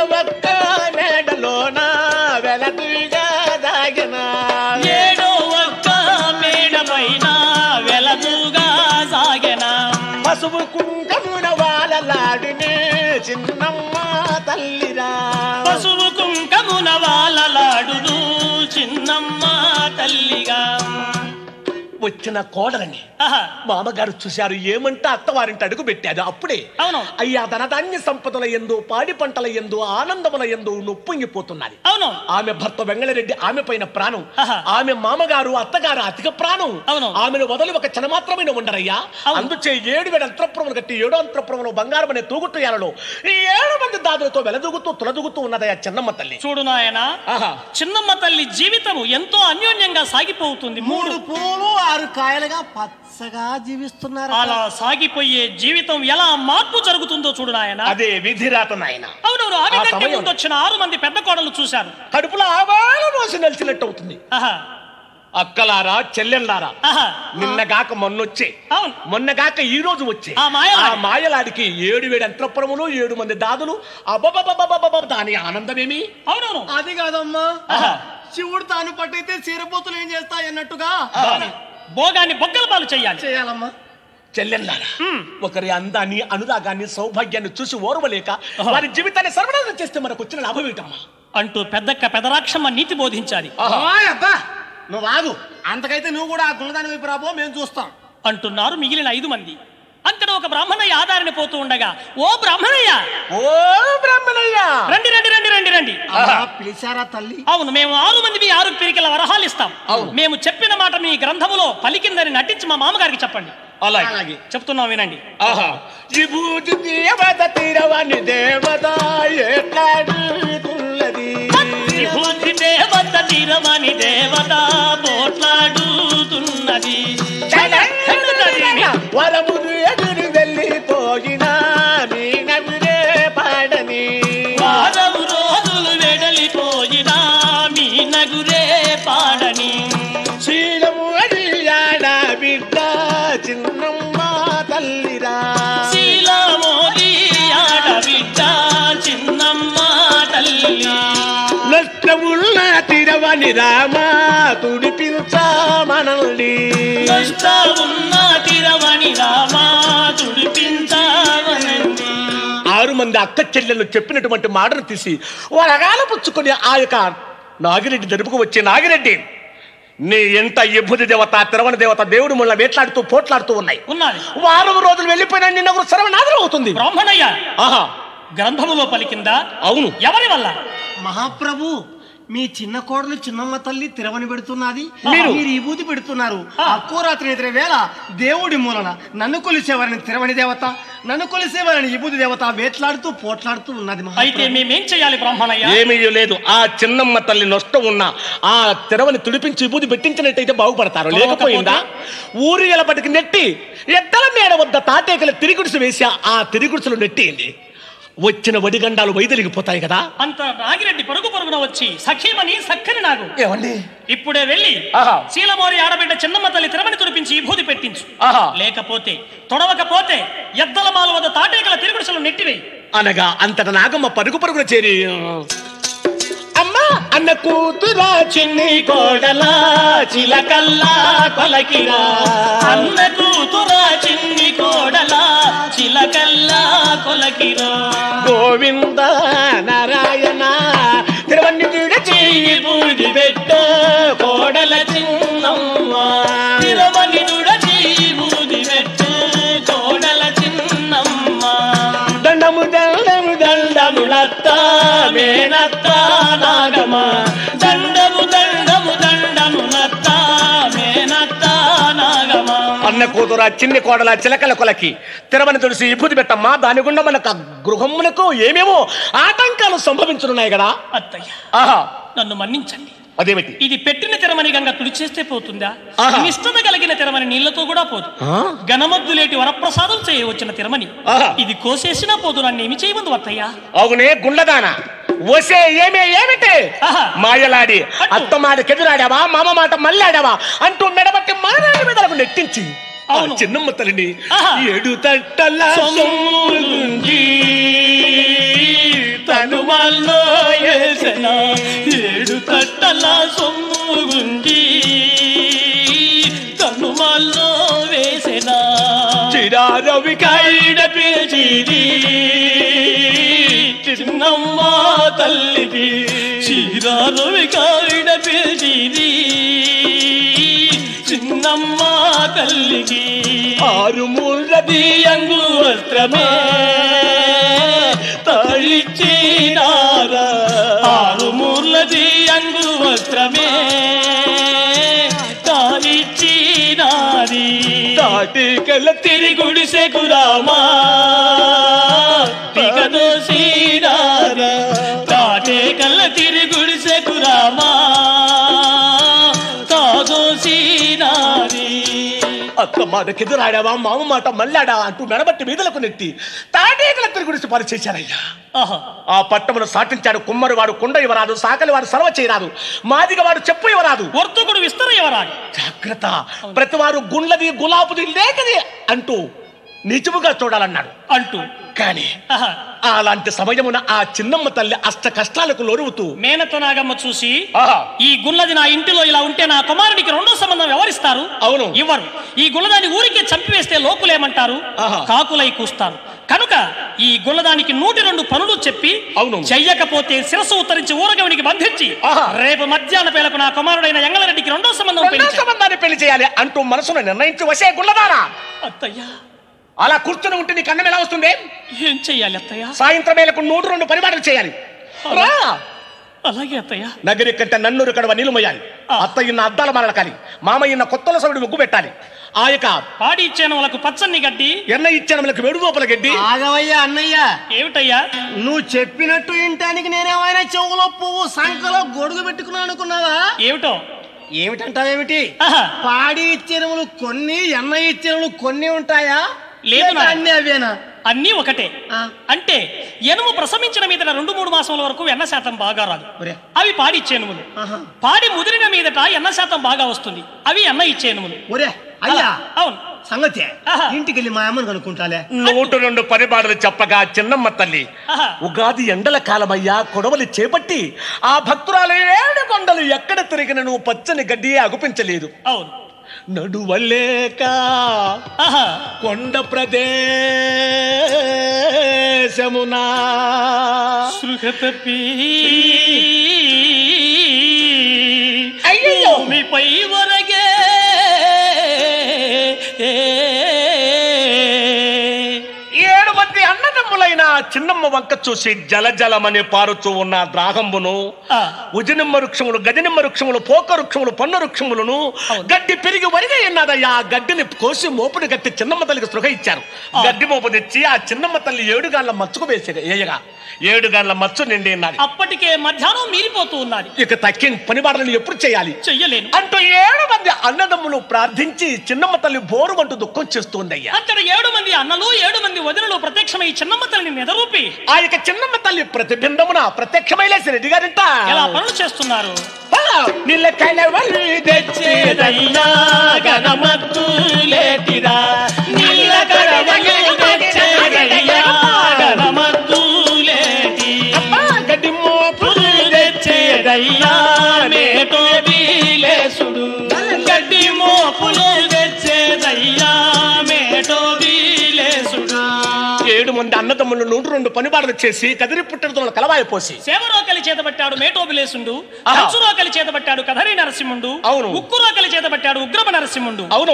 S2: తల్లిరా
S1: పశువు కుంకమున వాలలాడును చిన్నమ్మ తల్లిగా
S2: వచ్చిన కోడలని
S1: ఆహా,
S2: మామగారు చూశారు ఏమంటే అత్తవారింటి అడుగు పెట్టారు అప్పుడే
S1: అవును
S2: అయ్యా ధనధాన్య సంపదల ఎందు పాడి పంటల ఎందు ఆనందముల ఎందు నొప్పొంగిపోతున్నది
S1: అవును
S2: ఆమె భర్త వెంగళరెడ్డి ఆమె పైన ప్రాణం
S1: ఆహా.
S2: ఆమె మామగారు అత్తగారు అధిక ప్రాణం
S1: అవును.
S2: ఆమెను వదలి ఒక క్షణ మాత్రమే ఉండరయ్యా
S1: అవును.
S2: అందుచే ఏడు వేల అంతఃపురములు కట్టి ఏడో అంతఃపురములు బంగారం అనే తూగుట్టుయాలలో ఈ ఏడు మంది దాదులతో వెలదూగుతూ తులదూగుతూ ఉన్నదయ్యా చిన్నమ్మ తల్లి
S1: చూడు నాయనా
S2: ఆహా
S1: చిన్నమ్మ తల్లి జీవితము ఎంతో అన్యోన్యంగా సాగిపోతుంది
S3: మూడు
S1: మూడు
S3: పూలు ఆరు కాయలుగా పచ్చగా జీవిస్తున్నారు
S1: అలా సాగిపోయే జీవితం ఎలా మార్పు జరుగుతుందో చూడు నాయన
S2: అదే విధిరాత నాయన
S1: అవునవును ఆమె
S2: ఆ
S1: కంటే
S2: సమయం.
S1: ముందు వచ్చిన ఆరు మంది పెద్ద కోడలు చూశారు
S2: కడుపులో ఆవాల మోసి నలిచినట్టు అవుతుంది
S1: ఆహా
S2: అక్కలారా చెల్లెల్లారా
S1: ఆహా
S2: నిన్నగాక మొన్నొచ్చే
S1: అవును
S2: మొన్నగాక ఈ రోజు వచ్చే
S1: ఆ మాయలాడి.
S2: ఆ మాయలాడికి ఏడు వేడు అంతఃపురములు ఏడు మంది దాదులు అబ్బబ్బబ్బబ్బబ్బబ్బ దాని ఆనందమేమి
S1: అవునవును
S3: అది కాదమ్మా
S1: ఆహా.
S3: శివుడు తాను పట్టయితే చీరపోతులు ఏం చేస్తాయి అన్నట్టుగా
S1: దాని భోగాన్ని బొగ్గల పాలు చెయ్యాలి
S3: చేయాలమ్మా
S2: చెల్లెల్లారా
S1: హ్మ్.
S2: ఒకరి అందాన్ని అనురాగాన్ని సౌభాగ్యాన్ని చూసి ఓర్వలేక వారి జీవితాన్ని సర్వనాశనం చేస్తే మనకు వచ్చిన లాభం ఏంటమ్మా
S1: అంటూ పెద్దక్క పెదరాక్షమ్మ నీతి బోధించాలి
S3: ఓయ్ అబ్బా నువ్వు ఆగు అంతకైతే నువ్వు కూడా ఆ గుణదాని వైపు రాబో మేము చూస్తాం
S1: అంటున్నారు మిగిలిన ఐదు మంది అంతట ఒక బ్రాహ్మణయ్య ఆధారని పోతూ ఉండగా ఓ బ్రాహ్మణయ్య
S2: ఓ బ్రాహ్మణయ్య
S1: రండి రండి రండి రండి రండి
S3: అమ్మా, పిలిచారా తల్లి
S1: అవును మేము ఆరు మంది మీ ఆరు పిరికల వరహాలు ఇస్తాం
S2: అవును.
S1: మేము చెప్పిన మాట మీ గ్రంథములో పలికిందని నటించి మా మామగారికి చెప్పండి
S2: అలాగే
S3: అలాగే
S1: చెప్తున్నాం వినండి
S2: ఆహా విభూతి దేవత తీరవని దేవత ఎట్లాడుతున్నది
S1: విభూతి దేవత తీరమని దేవత పోట్లాడుతున్నది
S2: వరములు ఎదురు వెళ్ళిపోయినా మీ నవ్వురే పాడని
S1: వారము రోజులు వెడలిపోయినా మీ నగురే పాడని
S2: శీలము అడియాడ బిడ్డ చిన్నమ్మ తల్లిరా
S1: శీలమోది ఆడబిడ్డ చిన్నమ్మ తల్లి
S2: నష్టమున్న తిరవని రామ తుడిపించా మనల్ని
S1: కష్టమున్న తిరవని రామా తుడిపించావనండి
S2: ఆరు మంది అక్క చెల్లెలు చెప్పినటువంటి మాటను తీసి వరగాల పుచ్చుకొని ఆ యొక్క నాగిరెడ్డి జరుపుకు వచ్చే నాగిరెడ్డి నీ ఎంత ఎబ్బుది దేవత తిరవని దేవత దేవుడు ముళ్ళ వేట్లాడుతూ పోట్లాడుతూ ఉన్నాయి
S1: ఉన్నది
S2: వారం రోజులు వెళ్ళిపోయినా నిన్న కూడా సర్వనాథం అవుతుంది
S1: బ్రాహ్మణయ్య
S2: ఆహా
S1: గ్రంథములో పలికిందా
S2: అవును
S1: ఎవరి వల్ల
S3: మహాప్రభు మీ చిన్న కోడలు చిన్నమ్మ తల్లి తిరవని పెడుతున్నది
S2: మీరు?
S3: మీరు విభూతి పెడుతున్నారు అక్కోరాత్రి నిద్ర వేళ దేవుడి మూలన నన్ను కొలిసేవారిని తిరవని దేవత నన్ను కొలిసేవారిని విభూతి దేవత వేట్లాడుతూ పోట్లాడుతూ ఉన్నది
S1: అయితే
S3: మహాప్రభు
S1: మేమేం చేయాలి బ్రాహ్మణయ్య
S2: ఏమీ లేదు ఆ చిన్నమ్మ తల్లి నష్టం ఉన్న ఆ తెరవని తుడిపించి విభూతి పెట్టించినట్టయితే బాగుపడతారు లేకపోయిందా ఊరి ఎలపటికి నెట్టి ఎద్దల మేడ వద్ద తాటేకల తిరిగుడుసు వేసి ఆ తిరిగుడుసులు నెట్టేయండి వచ్చిన వడిగండాలు వైదొలిగిపోతాయి కదా
S1: అంత నాగిరెడ్డి పరుగు పరుగున వచ్చి సఖీమని సక్కని నాకు
S2: ఏమండి
S1: ఇప్పుడే వెళ్ళి
S2: ఆహా.
S1: శీలమోరి ఆడబిడ్డ చిన్నమ్మ తల్లి తిరమని తుడిపించి విభూతి పెట్టించు
S2: ఆహా.
S1: లేకపోతే తొడవకపోతే ఎద్దల మాల వద్ద తాటేకల తిరుగుడుసలు నెట్టివేయి
S2: అనగా అంతట నాగమ్మ పరుగు పరుగున చేరి అమ్మా అన్న కూతురా చిన్ని కోడలా చిలకల్లా కొలకిరా
S1: అన్న కూతురా చిన్ని కోడలా చిలకల్లా కొలకిరా
S2: గోవింద నారాయణ తిరువన్ని విడిచి బూది పెట్టు కోడల చిన్నమ్మ
S1: తిరుమని దుడచి బూది పెట్టు కోడల చిన్నమ్మ
S2: దండము దండము దండములత్త
S1: మేనత్త నాగమ దండము దండము దండము నత్త మేనత్త నాగమ
S2: అన్న కూతురు ఆ చిన్ని కోడల చిలకల కొలకి తిరమని తులసి విభూతి పెట్టమ్మా దాని గుండా మనకు ఆ గృహమునకు ఏమేమో ఆటంకాలు సంభవించనున్నాయి కదా
S1: అత్తయ్య
S2: ఆహా
S1: నన్ను మన్నించండి
S2: అదేమిటి
S1: ఇది పెట్టిన తెరమని గంగ తుడిచేస్తే పోతుందా
S2: ఆహా.
S1: నిష్ఠత కలిగిన తెరమని నీళ్లతో కూడా పోదు
S2: ఆ?
S1: గణమద్దులేటి వరప్రసాదం చేయవచ్చిన తిరమని
S2: ఆహా.
S1: ఇది కోసేసినా పోదు నన్ను ఏమి చేయమందు అత్తయ్య
S2: అవునే గుండదాన వసే ఏమే ఏమిటి
S1: ఆహా.
S2: మాయలాడి
S1: అట్టు.
S2: అత్త మాట కెదురాడావా మామ మాట మళ్ళాడావా అంటూ మెడబట్టి మారాడి మీదలకు నెట్టించి ఆ
S1: అవును.
S2: చిన్నమ్మ తల్లిని
S1: ఆహా.
S2: ఏడు తట్టల
S1: సొమ్ముగుంజి తనుమాల్లో వేసిన ఏడు తట్టల సొమ్ముగుంజి తనుమాల్లో వేసిన
S2: చిరారవి
S1: కైడ పిలిచిది చిన్న చిన్నమ్మ తల్లికి చీరారవి కావిడ పిలిచిరి చిన్నమ్మ తల్లికి
S2: ఆరు మూలది
S1: అంగు వస్త్రమే తాళిచ్చినారా ఆరు మూర్లది అంగు వస్త్రమే తాళిచ్చినారి
S2: తాటికల
S1: తిరిగుడిసె కురామా దిగదోసినారా తాటే కల్ల తిరుగుడిసె కురామా తాదోసినారి
S2: అత్త మాటకెదురాడావా మామ మాట మళ్ళాడా అంటూ మెడబట్టి మీదలకు నెట్టి తాటేకల తిరుగుడిసి పని చేశారయ్యా
S1: ఆహా
S2: ఆ పట్టమును సాటించాడు కుమ్మరి వాడు కుండ ఇవ్వరాదు సాకలి వాడు సర్వ చేయరాదు మాదిగ వాడు చెప్పు ఇవ్వరాదు
S1: వర్తకుడు విస్తరయవరాడు
S2: జాగ్రత్త ప్రతి వారు గుండ్లది గులాబుది లేకది అంటూ నిజముగా చూడాలన్నాడు
S1: అంటూ
S2: కానీ
S1: ఆహా
S2: అలాంటి సమయమున ఆ చిన్నమ్మ తల్లి అష్ట కష్టాలకు లోరువుతూ
S1: మేనతో నాగమ్మ చూసి
S2: ఆహా,
S1: ఈ గుల్లది నా ఇంటిలో ఇలా ఉంటే నా కుమారుడికి రెండో సంబంధం ఎవరిస్తారు
S2: అవును.
S1: ఇవ్వరు ఈ గుల్లదాన్ని ఊరికే చంపివేస్తే లోకులేమంటారు
S2: ఆహా.
S1: కాకులై కూస్తారు కనుక ఈ గుల్లదానికి నూటి రెండు పనులు చెప్పి
S2: అవును.
S1: చెయ్యకపోతే శిరస్సు ఉత్తరించి ఊరగవునికి బంధించి
S2: ఆహా.
S1: రేపు మధ్యాహ్న వేళకు నా కుమారుడైన ఎంగళరెడ్డికి రెండో సంబంధం
S2: రెండో
S1: పెళ్లి చేయి.
S2: సంబంధాన్ని పెళ్లి చేయాలి అంటూ మనసును నిర్ణయించి వసే గుళ్ళదారా
S1: అత్తయ్య
S2: అలా కూర్చుని ఉంటే నీ కన్నం ఎలా వస్తుంది
S1: ఏం చెయ్యాలి అత్తయ్య
S2: సాయంత్రం వేళకు నూరు రెండు పరిమాణాలు చేయాలి రా
S1: అలాగే అత్తయ్య
S2: నగరి కంటే నన్నూరు కడవ నీళ్లు మొయ్యాలి
S1: ఆ.
S2: అత్తయ్యన్న అద్దాల మరలకాలి మామయ్యన్న కొత్తల సవిడి ముగ్గు పెట్టాలి ఆ యొక్క
S1: పాడి ఇచ్చాను వాళ్ళకు పచ్చని గడ్డి
S2: ఎన్న ఇచ్చానములకు వెడు లోపల గడ్డి
S3: ఆగవయ్యా అన్నయ్య
S1: ఏమిటయ్యా
S3: నువ్వు చెప్పినట్టు వినటానికి నేనేమైనా చెవులో పువ్వు సంకలో గొడుగు పెట్టుకున్నాను అనుకున్నావా
S1: ఏమిటో
S3: ఏమిటంటావేమిటి
S1: ఆహా.
S3: పాడి ఇచ్చేనములు కొన్ని ఎన్న ఇచ్చేనములు కొన్ని ఉంటాయా
S1: లేదు
S3: లేక
S1: నాయన.
S3: అన్ని అవేనా
S1: అన్నీ ఒకటే
S3: ఆ.
S1: అంటే ఎనుము ప్రసవించిన మీదట రెండు మూడు మాసముల వరకు ఎన్న శాతం బాగా రాదు
S3: ఒరే.
S1: అవి పాడి ఇచ్చేనుములు
S3: ఆహా.
S1: పాడి ముదిరిన మీదట ఎన్న శాతం బాగా వస్తుంది అవి ఎన్న ఇచ్చేనుములు
S3: ఒరే అయ్యా
S1: అలా. అవును
S3: సంగతి
S1: ఆహా.
S3: ఇంటికి వెళ్ళి మా అమ్మని కనుక్కుంటాలే
S2: నూటు రెండు పరిమాణాలు చెప్పగా చిన్నమ్మ తల్లి
S1: ఆహా.
S2: ఉగాది ఎండల కాలమయ్యా కొడవలి చేపట్టి ఆ భక్తురాలు ఏడు కొండలు ఎక్కడ తిరిగినను పచ్చని గడ్డి అగుపించలేదు
S1: అవును
S2: నడువలేక
S1: ఆహా
S2: కొండ ప్రదేశమునా
S1: సృహ తప్పి
S2: అయ్యయ్యో.
S1: భూమిపై వరగే
S2: ఏడు మంది అన్నదమ్ములైన చిన్నమ్మ వంక చూసి జలజలమని పారుచూ ఉన్న ద్రాగంబును
S1: ఆ.
S2: ఉజనిమ్మ వృక్షములు గజనిమ్మ వృక్షములు పోక వృక్షములు పన్ను వృక్షములను
S1: అవును.
S2: గడ్డి పెరిగి వరిగా ఎన్నదయ్యా ఆ గడ్డిని కోసి మోపుని గట్టి చిన్నమ్మ తల్లికి సృహ ఇచ్చారు
S1: ఆ.
S2: గడ్డి మోపు తెచ్చి ఆ చిన్నమ్మ తల్లి ఏడుగాళ్ళ మచ్చుకు వేసేది ఏయగా ఏడుగాళ్ళ మచ్చు నిండి ఉన్నది
S1: అప్పటికే మధ్యాహ్నం మీరిపోతూ ఉన్నది
S2: ఇక తక్కిన పనిబాటలను ఎప్పుడు చేయాలి
S1: చెయ్యలేను
S2: అంటూ ఏడు మంది అన్నదమ్ములు ప్రార్థించి చిన్నమ్మ తల్లి బోరు అంటూ దుఃఖం చేస్తుందయ్యా
S1: అక్కడ ఏడు మంది అన్నలు ఏడు మంది వదినలు ప్రత్యక్షమై చిన్నమ్మ తల్లిని నిదరూపి
S2: ఆ యొక్క చిన్నమ్మ తల్లి ప్రతిబింబమున ప్రత్యక్షమైలేసి రెడ్డి గారింట
S1: ఎలా పనులు చేస్తున్నారు
S2: నీళ్ళ కలవలు
S1: తెచ్చేదయ్యా గణమద్దులేటిరా నీళ్ళ కడవలు తెచ్చేదయ్యా గణమద్దులేటి
S2: గడ్డి మోపు
S1: పులు తెచ్చేదయ్యా మేటో బీలేసుడు గడ్డి మోపులు తెచ్చేదయ్యా మేటో బీలేసుడు
S2: ఏడు మంది అన్నదమ్ములు నూట రెండు పనిబాటలు చేసి కదిరి పుట్టినతో కలవాయి పోసి
S1: సేవరోకలి చేతబట్టాడు మేటోబిలేసుండు
S2: ఆహా.
S1: కంచురోకలి చేతబట్టాడు కధరి నరసింహుండు
S2: అవును.
S1: ఉక్కురోకలి చేతబట్టాడు ఉగ్రమ నరసింహుండు
S2: అవును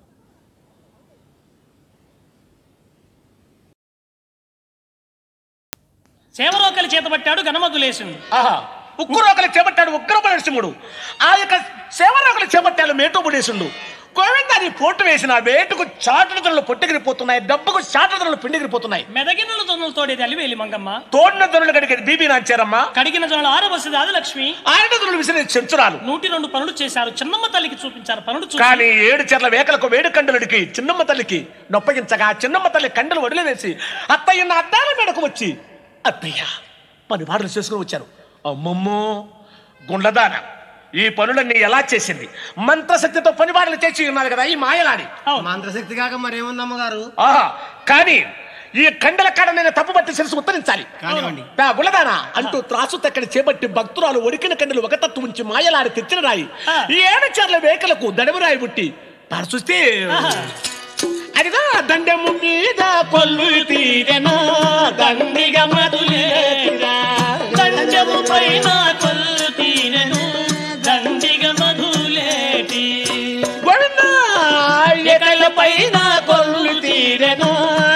S1: సేవరోకలి చేతబట్టాడు గణమధులేసుండు
S2: ఆహా ఉక్కురోకలు చేపట్టాడు ఉగ్రమ నరసింహుడు ఆ యొక్క సేవరోకలు చేపట్టాడు మేటోపుడేసిండు గోవిందాన్ని పోటు వేసిన వేటుకు చాటుదలు పొట్టెగిరిపోతున్నాయి డబ్బుకు చాటుదలు పిండిగిరిపోతున్నాయి
S1: మెదగినలు తొన్నులు తోడేది అలివేలి మంగమ్మ
S2: తోడిన దొరలు కడిగేది బీబీ నాచారమ్మ
S1: కడిగిన జొన్నలు ఆరవసది ఆదిలక్ష్మి
S2: ఆయన దొరలు విసిరే చెంచురాలు
S1: నూటి రెండు పనులు చేశారు చిన్నమ్మ తల్లికి చూపించారు పనులు చూసి
S2: కానీ ఏడు చెర్ల వేకలకు వేడు కండలుడికి చిన్నమ్మ తల్లికి నొప్పగించగా చిన్నమ్మ తల్లి కండలు వదిలివేసి అత్తయ్య నా అద్దాల మేడకు వచ్చి అత్తయ్య పని పాటలు చేసుకుని వచ్చారు అమ్మమ్మో గుండదాన ఈ పనులన్నీ ఎలా చేసింది మంత్రశక్తితో పని పాటలు చేసి ఉన్నది కదా ఈ మాయలాడి
S1: అవును.
S3: మంత్రశక్తి కాక మరేముందమ్మ గారు
S2: ఆహా కానీ ఈ కండల కాడ నేను తప్పు పట్టి శిరసు ఉత్తరించాలి
S3: కానివ్వండి.
S2: నా గులదానా అంటూ త్రాసు తక్కడి చేపట్టి భక్తురాలు ఒడికిన కండలు ఒక తత్తు ఉంచి మాయలాడి తెచ్చిన రాయి
S1: ఆ.
S2: ఈ ఏడు చర్ల వేకలకు దడమి రాయి పుట్టి పారు చూస్తే
S1: ఆహా.
S2: అదిగో దండము మీద కొల్లు తీరెనా దండిగ మధులేరా
S1: దండము పైన కొల్లు తీరెను దండిగ మధులేటి
S2: గొడవ ఎకల పైన కొల్లు తీరెనా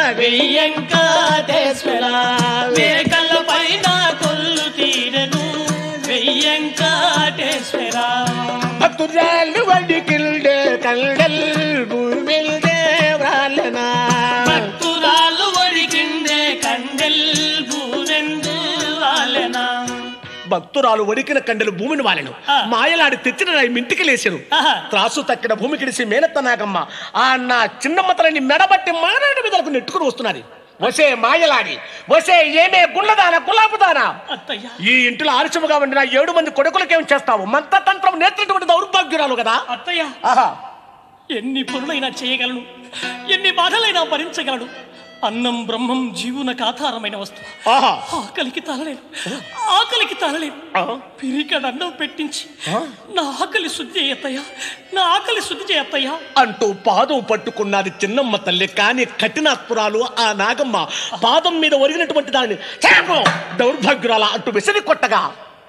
S2: వెయ్యంకటేశ్వర
S1: మేకల పైన కొల్లు తీరెను వెయ్యంకటేశ్వర
S2: భక్తురాలు వడికిల్డే కల్డల్ భూమిల్డే వ్రాలనా
S1: భక్తురాలు ఒడికిందే కండెల్ భూరెందు వాలెనా
S2: భక్తురాలు వడికిన కండలు భూమిని వాలెను
S1: ఆ.
S2: మాయలాడి తెచ్చిన రాయి మింటికి లేచెను
S1: ఆహా.
S2: త్రాసు తక్కిన భూమి కిడిసి మేనత్త నాగమ్మ ఆ నా చిన్నమ్మ తలని మెడబట్టి మానాడు మీదకు నెట్టుకుని వస్తున్నది వసే మాయలాడి వసే ఏమే గుళ్ళదానా గులాబుదానా
S1: అత్తయ్య
S2: ఈ ఇంటిలో ఆలస్యముగా ఉండిన ఏడు మంది కొడుకులకేం చేస్తావు మంత్రతంత్రం నేర్చినటువంటి దౌర్భాగ్యురాలు కదా
S1: అత్తయ్య
S2: ఆహా
S1: ఎన్ని పనులైనా చేయగలను ఎన్ని బాధలైనా భరించగలను అన్నం బ్రహ్మం జీవునకు ఆధారమైన వస్తువు
S2: ఆహా
S1: ఆకలికి తాళలేను ఆకలికి తాళలేను
S2: ఆ.
S1: పిరికడ అన్నం పెట్టించి
S2: ఆ?
S1: నా ఆకలి శుద్ధి చేయత్తయ్యా నా ఆకలి శుద్ధి చేయత్తయ్యా
S2: అంటూ పాదం పట్టుకున్నది చిన్నమ్మ తల్లి కానీ కఠినాత్పురాలు ఆ నాగమ్మ పాదం మీద ఒరిగినటువంటి దాన్ని "చాపు! దౌర్భాగ్యురాల అంటూ విసిరి కొట్టగా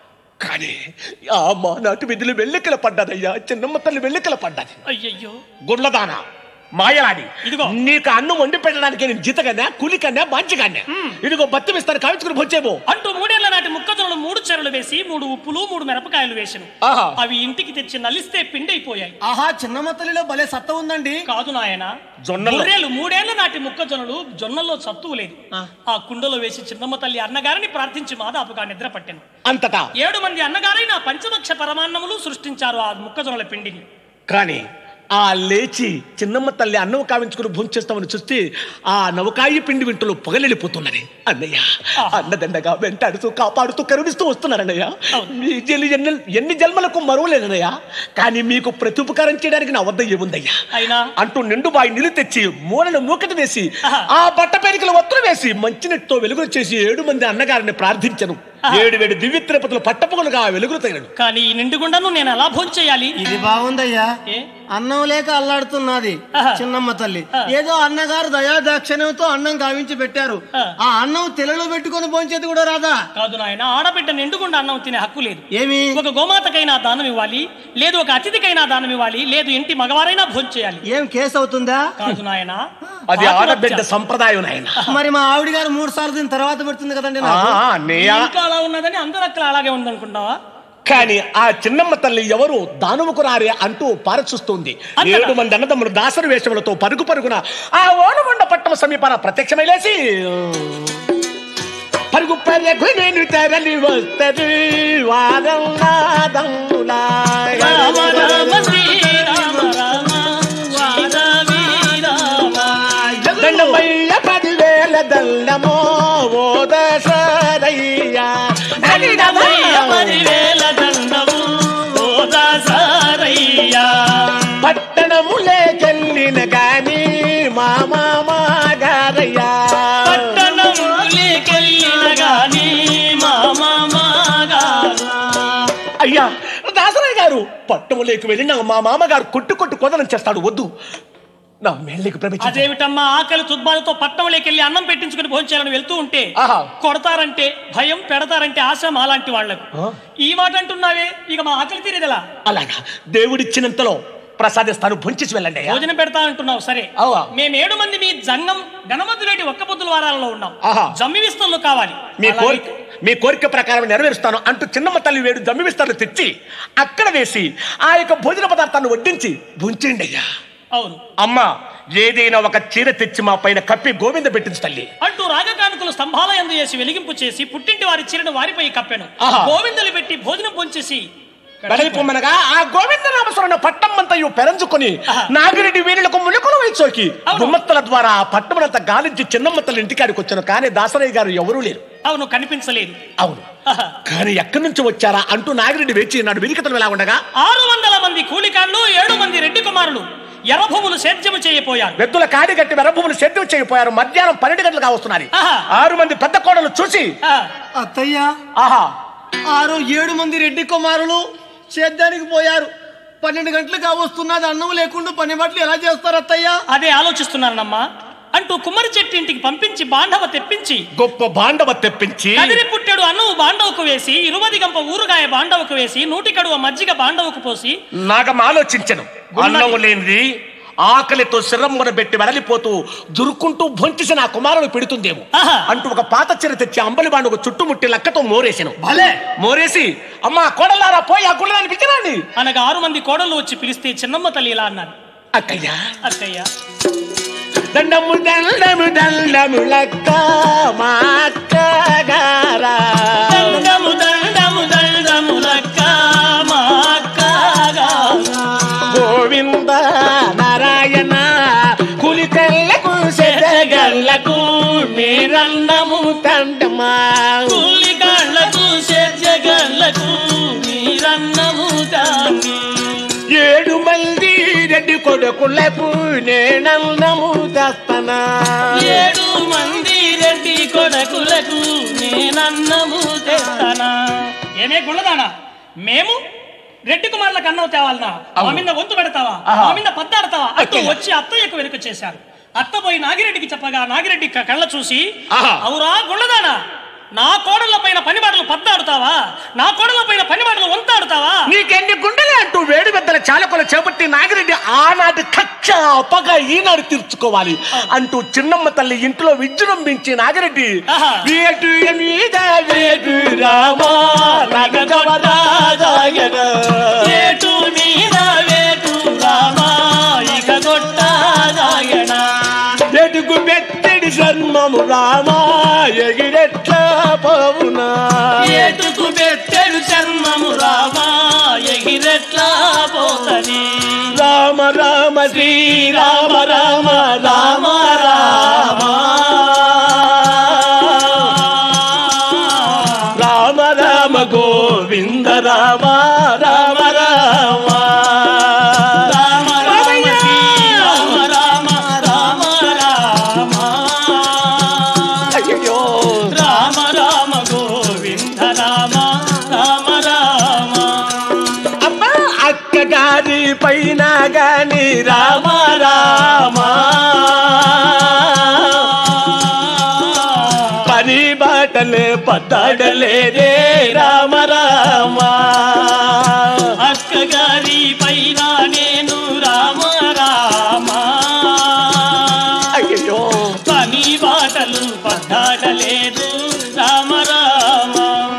S2: కానీ ఆ మానాటి విధులు వెల్లికల పడ్డదయ్యా చిన్నమ్మ తల్లి వెల్లికల పడ్డది
S1: అయ్యయ్యో
S2: గుడ్లదాన మాయలాడి
S1: ఇదిగో.
S2: నీకు అన్నం వండి పెట్టడానికి నేను జీతకన్నా కూలికన్నా మంచికన్నా ఇదిగో బత్తి ఇస్తాను కావించుకుని వచ్చేమో
S1: అంటూ మూడేళ్ల నాటి ముక్కజొన్నలు మూడు చెరలు వేసి మూడు ఉప్పులు మూడు మిరపకాయలు వేసాను
S2: ఆహా
S1: అవి ఇంటికి తెచ్చి నలిస్తే పిండైపోయాయి
S3: ఆహా చిన్నమ్మ తల్లిలో భలే సత్త ఉందండి
S1: కాదు నాయన
S2: జొన్నలు.
S1: గొర్రెలు మూడేళ్ల నాటి మొక్కజొన్నలు జొన్నల్లో సత్తువు లేదు ఆ కుండలో వేసి చిన్నమ్మ తల్లి అన్నగారిని ప్రార్థించి మాదాపుగా నిద్ర పట్టాను
S2: అంతటా
S1: ఏడు మంది అన్నగారైన పంచభక్ష పరమాన్నములు సృష్టించారు ఆ మొక్కజొన్నల పిండిని
S2: కానీ ఆ లేచి చిన్నమ్మ తల్లి అన్నం కావించుకుని భూంచేస్తామని చూస్తే ఆ నవకాయి పిండి వింటలు పొగలెళ్ళిపోతున్నది అన్నయ్య అన్నదండగా వెంటాడుతూ కాపాడుతూ కరుణిస్తూ వస్తున్నారన్నయ్య మీ జల్లి ఎన్ని ఎన్ని జన్మలకు మరువలేనయ్యా కానీ మీకు ప్రత్యుపకారం చేయడానికి నా వద్ద ఏముందయ్యా
S1: అయినా
S2: అంటూ నిండు బాయి నిలు తెచ్చి మూలను మూకటి వేసి
S1: ఆహా.
S2: ఆ బట్ట పెరికలు ఒత్తులు వేసి మంచినీటితో వెలుగులు చేసి ఏడు మంది అన్నగారిని ప్రార్థించను ఏడు వేడు దివ్య తిరుపతులు పట్టపగలుగా వెలుగులు తగినను
S1: కానీ ఈ నిండుగుండను నేను ఎలా భోంచేయాలి
S3: ఇది బాగుందయ్యా
S1: ఏ
S3: అన్నం లేక అల్లాడుతున్నది
S1: ఆహా.
S3: చిన్నమ్మ తల్లి ఏదో అన్నగారు దయాదాక్షిణ్యంతో అన్నం కావించి పెట్టారు
S1: ఆ.
S3: ఆ అన్నం తెలలో పెట్టుకొని పోంచేది కూడా రాదా
S1: కాదు నాయన ఆడబిడ్డ నిండుగుండ అన్నం తినే హక్కు లేదు
S3: ఏమి
S1: ఒక గోమాతకైనా దానం ఇవ్వాలి లేదు ఒక అతిథికైనా దానం ఇవ్వాలి లేదు ఇంటి మగవారైనా భోంచేయాలి
S3: ఏం కేసు అవుతుందా
S1: కాదు నాయన
S2: అది ఆడబిడ్డ సంప్రదాయం నాయన
S3: మరి మా ఆవిడ గారు మూడు సార్లు దీని తర్వాత పెడుతుంది కదండి
S2: ఆ,
S3: నాకు
S2: నేయా
S1: ఇంకా అలా ఉన్నదని అందరూ అక్కడ అలాగే ఉందనుకుంటావా
S2: కానీ ఆ చిన్నమ్మ తల్లి ఎవరు దానముకు రారే అంటూ పారచూస్తుంది
S1: అంతటా.
S2: ఏడు మంది అన్నదమ్ములు దాసరి వేషములతో పరుగు పరుగున ఆ ఓనమండ పట్టణ సమీపాన ప్రత్యక్షమైలేసి పరుగు పరుగు నేను తెరలి వస్తది వారం నాదములా.
S1: రామ రామ శ్రీరామ రామ వారవి రామ
S2: దండమయ్య పదివేల దండమో ఓ దశరయ్యా
S1: దండమయ్య పదివేల దండము ఓ దాసారయ్యా
S2: పట్టణములేకెళ్ళిన గాని మా మామ గారయ్యా
S1: పట్టణములికెళ్ళిన గాని మా మామగారు
S2: అయ్యా దాసరయ్య గారు పట్టణములేకి వెళ్ళిన మా మామగారు కొట్టు కొట్టు కొదనం చేస్తాడు వద్దు నా మేళ్ళకి ప్రవేశించు
S1: అదేమిటమ్మా ఆకలి తుద్బాలతో పట్టణంలోకెళ్ళి అన్నం పెట్టించుకుని భోంచేయాలని వెళ్తూ ఉంటే
S2: ఆహా.
S1: కొడతారంటే భయం పెడతారంటే ఆశ మాలాంటి వాళ్లకు
S2: ఆ?
S1: ఈ మాట అంటున్నావే ఇక మా ఆకలి తీరేదెలా
S2: అలాగా దేవుడిచ్చినంతలో ప్రసాదిస్తాను భుంచేసి వెళ్ళండి అయ్యా.
S1: భోజనం పెడతా అంటున్నావు సరే
S2: అవ్వా.
S1: మేము ఏడు మంది మీ జంగం గణమద్దులేటి ఒక్క పొద్దుల వారాలలో ఉన్నాం
S2: ఆహా.
S1: జమ్మి విస్తల్లో కావాలి
S2: మీ
S1: అలాగే-
S2: కోరిక మీ కోరిక ప్రకారం నెరవేరుస్తాను అంటూ చిన్నమ్మ తల్లి వేడు జమ్మి విస్తారులు తెచ్చి అక్కడ వేసి ఆ యొక్క భోజన పదార్థాన్ని వడ్డించి భుంచండి అయ్యా
S1: అవును
S2: అమ్మా ఏదైనా ఒక చీర తెచ్చి మా పైన కప్పి గోవింద పెట్టించు తల్లి
S1: అంటూ రాగకానుకలు స్తంభాల ఎందు చేసి వెలిగింపు చేసి పుట్టింటి వారి చీరను వారిపై కప్పెను
S2: ఆహా.
S1: గోవిందలు పెట్టి భోజనం పొంచేసి
S2: వెడలిపొమ్మనగా ఆ గోవింద నామస్మరణ పట్టమంతయు పెరంచుకొని
S1: ఆహా.
S2: నాగిరెడ్డి వీరులకు ములుకులు వైచోకి
S1: అవును.
S2: గుమ్మత్తల ద్వారా ఆ పట్టమనంతా గాలించి చిన్నమ్మ తల్లి ఇంటికాడికి వచ్చాను కానీ దాసరయ్య గారు ఎవరూ లేరు
S1: అవును కనిపించలేదు
S2: అవును
S1: ఆహా.
S2: కానీ ఎక్కడి నుంచి వచ్చారా అంటూ నాగిరెడ్డి వేచి నాడు విరికతలు ఎలా ఉండగా
S1: ఆరు వందల మంది కూలికాళ్ళు ఏడు మంది రెడ్డి కుమారులు ఎర్రభూములు సేద్యము చేయపోయారు
S2: వెద్దుల కాడి కట్టి వెరభూములు సేద్యం చేయపోయారు మధ్యాహ్నం పన్నెండు గంటలుగా వస్తున్నది
S1: ఆహా.
S2: ఆరు మంది పెద్ద కోడలు చూసి
S1: ఆ,
S3: అత్తయ్య
S2: ఆహా
S3: ఆరు ఏడు మంది రెడ్డి కుమారులు సేద్యానికి పోయారు పన్నెండు గంటలకు వస్తున్నది అన్నం లేకుండా పని బట్టలు ఎలా చేస్తారు అత్తయ్య
S1: అదే ఆలోచిస్తున్నానమ్మా అంటూ కుమ్మరి చెట్టు ఇంటికి పంపించి బాండవ తెప్పించి
S2: గొప్ప బాండవ తెప్పించి
S1: కదిరి పుట్టెడు అన్నము బాండవకు వేసి ఇరువది గంప ఊరుగాయ బాండవకు వేసి నూటి కడువ మజ్జిగ బాండవకు పోసి
S2: నాగం ఆలోచించను అన్నం లేనిది ఆకలితో శిరమ్మను పెట్టి వెడలిపోతూ దురుక్కుంటూ భొంచేసి నా కుమారుడు పెడుతుందేమో
S1: ఆహా.
S2: అంటూ ఒక పాత చీర తెచ్చి అంబలి బాండుకు చుట్టుముట్టి లక్కతో మోరేసాను
S3: భలే
S2: మోరేసి అమ్మా కోడలారా పోయి ఆ గుళ్ళని పిలిచిరండి
S1: అనగా ఆరు మంది కోడళ్ళు వచ్చి పిలిస్తే చిన్నమ్మ తల్లి ఇలా అన్నది
S2: అక్కయ్యా
S1: అక్కయ్య
S2: దండము దండము దండము లక్క మా అక్కగారా
S1: దండము దండము దండము లక్క మా అక్కగా.
S2: గోవింద నారాయణ కులికల్లకు సెదగల్లకు మీరన్నము తండమా
S1: కూలి కాళ్ళకు సెజ్జగళ్ళకు మీరన్నము దాన్ని
S2: ఏడు మంది రెడ్డి కొడుకులకు నేనన్నము తెస్తనా
S1: ఏడు మంది రెడ్డి కొడకులకు నేనన్నము తెస్తానా ఏమే గుళ్ళదానా మేము రెడ్డి కుమారులకు అన్నం తేవాలనా మా మీద వంతు పెడతావా
S2: ఆహా.
S1: మా మీద పద్దాడతావా అంటూ
S2: అక్కయ్య.
S1: వచ్చి అత్తయ్యకు వెనుక చేశారు అత్త పోయి నాగిరెడ్డికి చెప్పగా నాగిరెడ్డి క- కళ్ళ చూసి
S2: ఆహా.
S1: అవురా గుళ్ళదానా నా కోడళ్ళ పైన పనిబాటలు పద్దాడుతావా నా కోడళ్ళ పైన పనిబాటలు వంతాడుతావా
S2: నీకెన్ని గుండెలే అంటూ వేడి పెద్దల చాలకులు చేపట్టి నాగిరెడ్డి ఆనాటి కక్ష అపగ ఈనాడు తీర్చుకోవాలి అంటూ చిన్నమ్మ తల్లి ఇంట్లో విజృంభించి నాగిరెడ్డి
S1: ఆహా.
S2: వేటు మీద వేటు రామా నగగవరాజాయన.
S1: ఏటు మీద వేటు రామా ఇక గొట్టాగాయనా
S2: ఎడుగు మెత్తడి జన్మము రామా ఎగిరెట్లా పోవునా
S1: ఏటుకు పెట్టెడు చర్మము రామా ఎగిరెట్లా పోతని
S2: రామ రామ శ్రీరామ రామ రామ రామ రామ రామ గోవింద రామ రామ రామ
S1: రామ రామ శ్రీరామ రామ రామ రామ
S2: అయ్యో
S1: రామ రామ గోవింద రామ రామ రామ
S2: అమ్మా అక్క గారి పైన గాని రామ రామ పని బాటలే పద్దాడలేదే రామ రామ
S1: అక్కగారి పైన నేను రామ రామ
S2: అయ్యో
S1: పని బాటలు పడ్డాడలేదు రామ రామ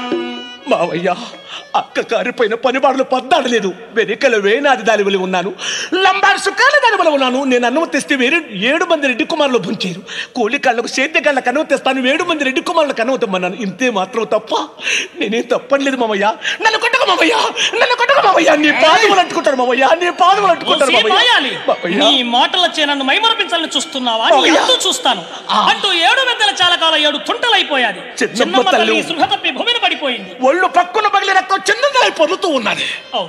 S2: మావయ్య అక్క కారు పైన పనిబాడులు పద్దాడలేదు వెనుకల వేనాది దాని వలి ఉన్నాను లంబాడు సుఖాల దాని వల్ల ఉన్నాను నేను అన్నం తెస్తే వేరే ఏడు మంది రెడ్డి కుమారులు భుంచారు కోలి కళ్ళకు సేద్య కళ్ళకు అన్నం తెస్తాను ఏడు మంది రెడ్డి కుమారులకు అన్నం తెమ్మన్నాను ఇంతే మాత్రం తప్ప నేనేం తప్పట్లేదు మామయ్య నన్ను కొట్టకు మామయ్య నన్ను కొట్టకు మామయ్య నీ పాదములు అంటుకుంటారు మామయ్య నీ పాదములు అంటుకుంటారు
S1: ఓసే
S2: మామయ్య
S1: మాయాలి
S2: మామయ్య.
S1: నీ మాటలచే నన్ను మైమరపించాలని చూస్తున్నావా నీ
S2: మామయ్య.
S1: అంతు చూస్తాను
S2: ఆ.
S1: అంటూ ఏడు పెద్దల చాలకాల ఏడు తుంటలైపోయాది
S2: చిన్నమ్మ
S1: చిన్నమ్మ తల్లి
S2: తల్లి.
S1: సృహ తప్పి భూమిని పడిపోయింది
S2: ఒళ్ళు పక్కున పగిలి రక్తం చిన్నగా పొరుతూ ఉన్నది
S1: అవును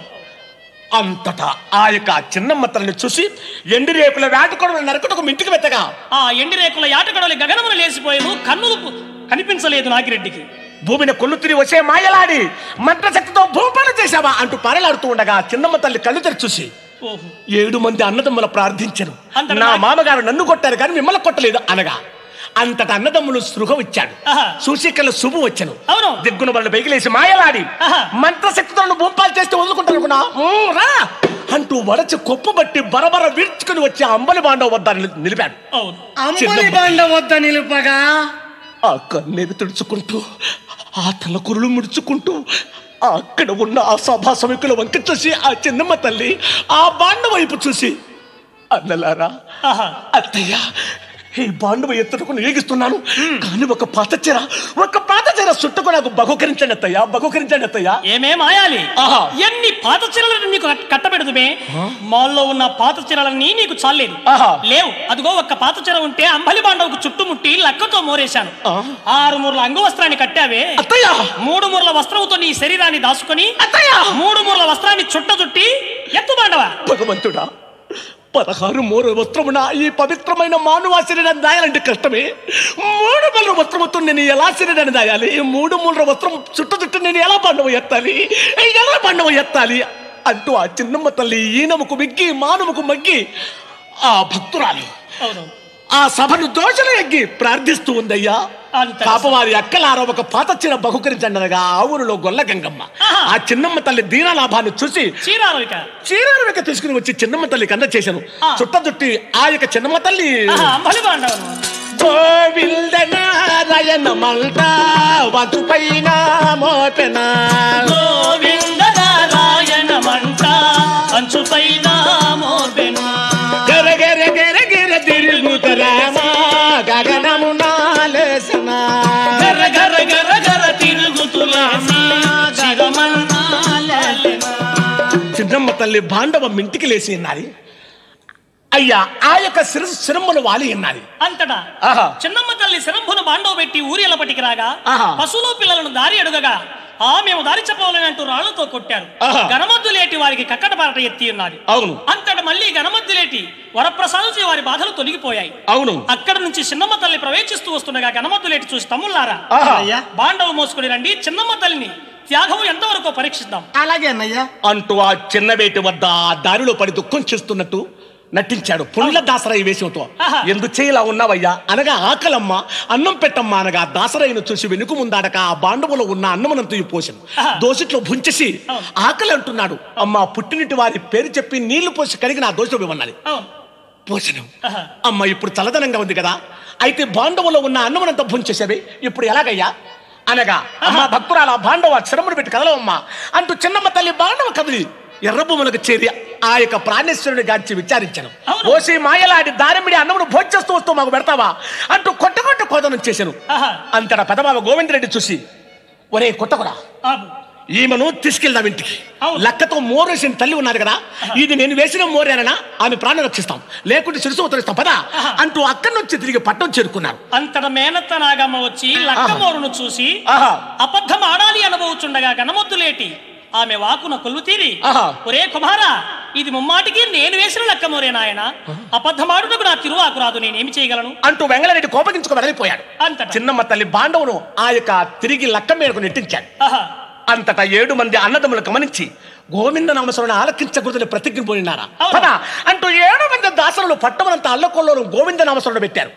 S2: అంతటా ఆ యొక్క చిన్నమ్మ తల్లిని చూసి ఎండి రేపుల వేటకొడలు నరకటకు మింటికి వెత్తగా
S1: ఆ ఎండి రేకుల యాటగడలి గగనములు లేసిపోయాను కన్నులు పు- కనిపించలేదు నాగిరెడ్డికి
S2: భూమిని కొల్లు తిరిగి వచ్చే మాయలాడి మంత్రశక్తితో భూపాలు చేశావా అంటూ పరలాడుతూ ఉండగా చిన్నమ్మ తల్లి కళ్ళు తెరిచి చూసి
S1: ఓహో
S2: ఏడు మంది అన్నదమ్ముల ప్రార్థించను
S1: అంతటా
S2: నా
S1: నా-
S2: మామగారు నన్ను కొట్టారు కానీ మిమ్మల్ని కొట్టలేదు అనగా అంతట అన్నదమ్ములు సృహ ఇచ్చాడు
S1: ఆహా.
S2: సూచికల శుభం వచ్చను
S1: అవును.
S2: దిగ్గున వాళ్ళు బెగిలేసి మాయలాడి
S1: ఆహా.
S2: మంత్రశక్తితో నన్ను భూపాలు చేస్తే వదులుకుంటారు అనుకున్నా ఊ, రా అంటూ వరచి కొప్పు బట్టి బరబర వీడ్చుకుని వచ్చి ఆ అంబలి బాండవ వద్ద నిలి- నిలిపాడు
S1: అవును
S3: అంబలి బండ వద్ద నిలుపగా
S2: ఆ కన్నీరు తుడుచుకుంటూ ఆ తలకురులు ముడుచుకుంటూ ఆ అక్కడ ఉన్న ఆ సభా సమికుల వంక చూసి ఆ చిన్నమ్మ తల్లి ఆ బాండ వైపు చూసి అన్నలారా
S1: ఆహా
S2: అత్తయ్య ఈ బాండవ ఎత్తుటకు ఏగిస్తున్నాను కానీ ఒక పాత చీర ఒక పాత చీర చుట్టకు నాకు బహుకరించండి అత్తయ్య బహుకరించండి అత్తయ్య
S1: ఏమే మాయాలి
S2: ఆహా.
S1: ఎన్ని పాత చీరలను నీకు కట్- కట్టబెడదుమే మాల్లో ఉన్న పాత చీరలన్నీ నీకు చాలేదు
S2: ఆహా.
S1: లేవు అదిగో ఒక్క పాత చీర ఉంటే అంబలి బాండవుకు చుట్టుముట్టి లక్కతో మోరేశాను
S2: ఆ.
S1: ఆరు మూరల అంగవస్త్రాన్ని కట్టావే
S2: అత్తయ్య
S1: మూడు మూరల వస్త్రముతో నీ శరీరాన్ని దాచుకొని
S2: అత్తయ్య
S1: మూడు మూరల వస్త్రాన్ని చుట్ట చుట్టి ఎత్తు బాండవా
S2: భగవంతుడా పదహారు మూడు వస్త్రమున ఈ పవిత్రమైన మానవ శరీరాన్ని దాయాలంటే కష్టమే మూడు మూల వస్త్రముతో నేను ఎలా శరీరాన్ని దాయాలి ఈ మూడు మూల వస్త్రం చుట్టు చుట్టూ నేను ఎలా పండుగ ఎత్తాలి ఎలా పండుగ ఎత్తాలి అంటూ ఆ చిన్నమ్మ తల్లి ఈనముకు మిగ్గి మానముకు మగ్గి ఆ భక్తురాలు
S1: అవును
S2: ఆ సభను దోషలు ఎగ్గి ప్రార్థిస్తూ ఉందయ్యా
S1: అంత
S2: పాపవారి అక్కలార ఒక పాత చీర బహుకరించండగా ఆ ఊరిలో గొల్ల గంగమ్మ
S1: ఆహా.
S2: ఆ చిన్నమ్మ తల్లి దీనలాభాన్ని చూసి
S1: చీరాలవిక
S2: చీరాల వెక్క తీసుకుని వచ్చి చిన్నమ్మ తల్లి కన్న చేశాను
S1: ఆ.
S2: చుట్ట చుట్టి ఆ యొక్క చిన్నమ్మ తల్లి
S1: ఆహా, అంబలి బాండవను
S2: గోవింద నారాయణ మల్ట వధు పైన మోపెన
S1: గోవింద నారాయణ మంట అంచుపైన మోపెను
S2: గర గర గర గర తిరుగుతరామా గగనము నాలేసన
S1: గర గర గర గర తిరుగుతులేసి చిరమన్నాలెనా.
S2: చిన్నమ్మ తల్లి బాండవం ఇంటికి లేచి ఉన్నది అయ్యా ఆ యొక్క శిర శిరమ్మను వాలి ఉన్నది
S1: అంతటా
S2: ఆహా.
S1: చిన్నమ్మ తల్లి శరంభును బాండవ పెట్టి ఊరియలపటికి రాగా
S2: ఆహా.
S1: పశువులు పిల్లలను దారి అడుగగా ఆ మేము దారి చెప్పవాలని అంటూ రాళ్లతో కొట్టారు
S2: ఆహా.
S1: గణమద్దులేటి వారికి కక్కట పారట ఎత్తి ఉన్నది
S2: అవును
S1: అంతట మళ్ళీ గణమద్దులేటి వరప్రసాదించి వారి బాధలు తొలగిపోయాయి
S2: అవును
S1: అక్కడ నుంచి చిన్నమ్మ తల్లి ప్రవేశిస్తూ వస్తుండగా గణమద్దులేటి చూసి తమ్ముళ్ళారా
S2: ఆహా.
S3: అయ్యా
S1: బాండవ మోసుకుని రండి చిన్నమ్మ తల్లిని త్యాగం ఎంతవరకు పరీక్షిద్దాం
S3: అలాగే అన్నయ్య
S2: అంటూ ఆ చిన్నవేటి వద్ద ఆ దారిలో పడి దుఃఖం చేస్తున్నట్టు నటించాడు పుండ్ల దాసరాయి వేషంతో
S1: ఆహా.
S2: ఎందుకు ఇలా ఉన్నావయ్యా అనగా ఆకలమ్మ అన్నం పెట్టమ్మ అనగా దాసరాయిని చూసి వెనుక ముందాడక ఆ బాండవులో ఉన్న అన్నమనంతు పోసాను
S1: ఆహా.
S2: దోసిట్లో భుంచేసి
S1: అవును.
S2: ఆకలి అంటున్నాడు అమ్మ పుట్టినిటి వారి పేరు చెప్పి నీళ్లు పోసి కడిగి నా దోశలో ఇవ్వన్నది
S1: అవును
S2: పోషను
S1: ఆహా.
S2: అమ్మ ఇప్పుడు చల్లదనంగా ఉంది కదా అయితే బాండవులో ఉన్న అన్నమనంత భుంచేసేవి ఇప్పుడు ఎలాగయ్యా అనగా అమ్మ భక్తురాల బాండవ శ్రమను పెట్టి కదలవమ్మా అంటూ చిన్నమ్మ తల్లి బాండవ కదిలి ఎర్రభూములకు చేరి ఆ యొక్క ప్రాణేశ్వరుని గాంచి విచారించాను
S1: అవును.
S2: ఓసి మాయలాడి దారిమిడి అన్నమును భోజేస్తూ వస్తూ మాకు పెడతావా అంటూ కొట్ట కొట్ట కోదనం చేశాను
S1: ఆహా.
S2: అంతటా పెదబాబు గోవిందరెడ్డి చూసి ఒరే కొట్టకురా
S1: ఆపు.
S2: ఈమెను తీసుకెళ్దాం ఇంటికి
S1: అవును.
S2: లక్కతో మోరేసిన తల్లి ఉన్నారు కదా ఇది నేను వేసిన మోరేననా ఆమె ప్రాణం రక్షిస్తాం లేకుంటే శిరసు ఉత్తరిస్తాం పదా
S1: ఆహా.
S2: అంటూ అక్కడి నుంచి తిరిగి పట్టణం చేరుకున్నారు
S1: అంతట మేనత్త నాగమ్మ వచ్చి లక్కమోరును చూసి
S2: ఆహా
S1: అబద్ధం ఆడాలి అనబోచుండగా గణమొద్దులేటి ఆమె వాకున కొల్లు తీరి
S2: ఆహా.
S1: ఒరే కుమారా ఇది ముమ్మాటికి నేను వేసిన లక్కమోరే నాయన అబద్ధమాడుటకు నా తిరువాకు రాదు నేనేమి చేయగలను
S2: అంటూ వెంగళరెడ్డి కోపగించుకు వెళ్ళిపోయాడు
S1: అంతటా
S2: చిన్నమ్మ తల్లి బాండవును ఆ యొక్క తిరిగి లక్క మేరకు నెట్టించాడు
S1: ఆహా.
S2: అంతటా ఏడు మంది అన్నదమ్ములు గమనించి గోవింద నామస్వరణ ఆలకించకూడదని ప్రతిజ్ఞ పోయినారా
S1: అవును.
S2: పద అంటూ ఏడు మంది దాసరులు పట్టమనంత అల్లకొల్లోను గోవింద నామస్వరణ పెట్టారు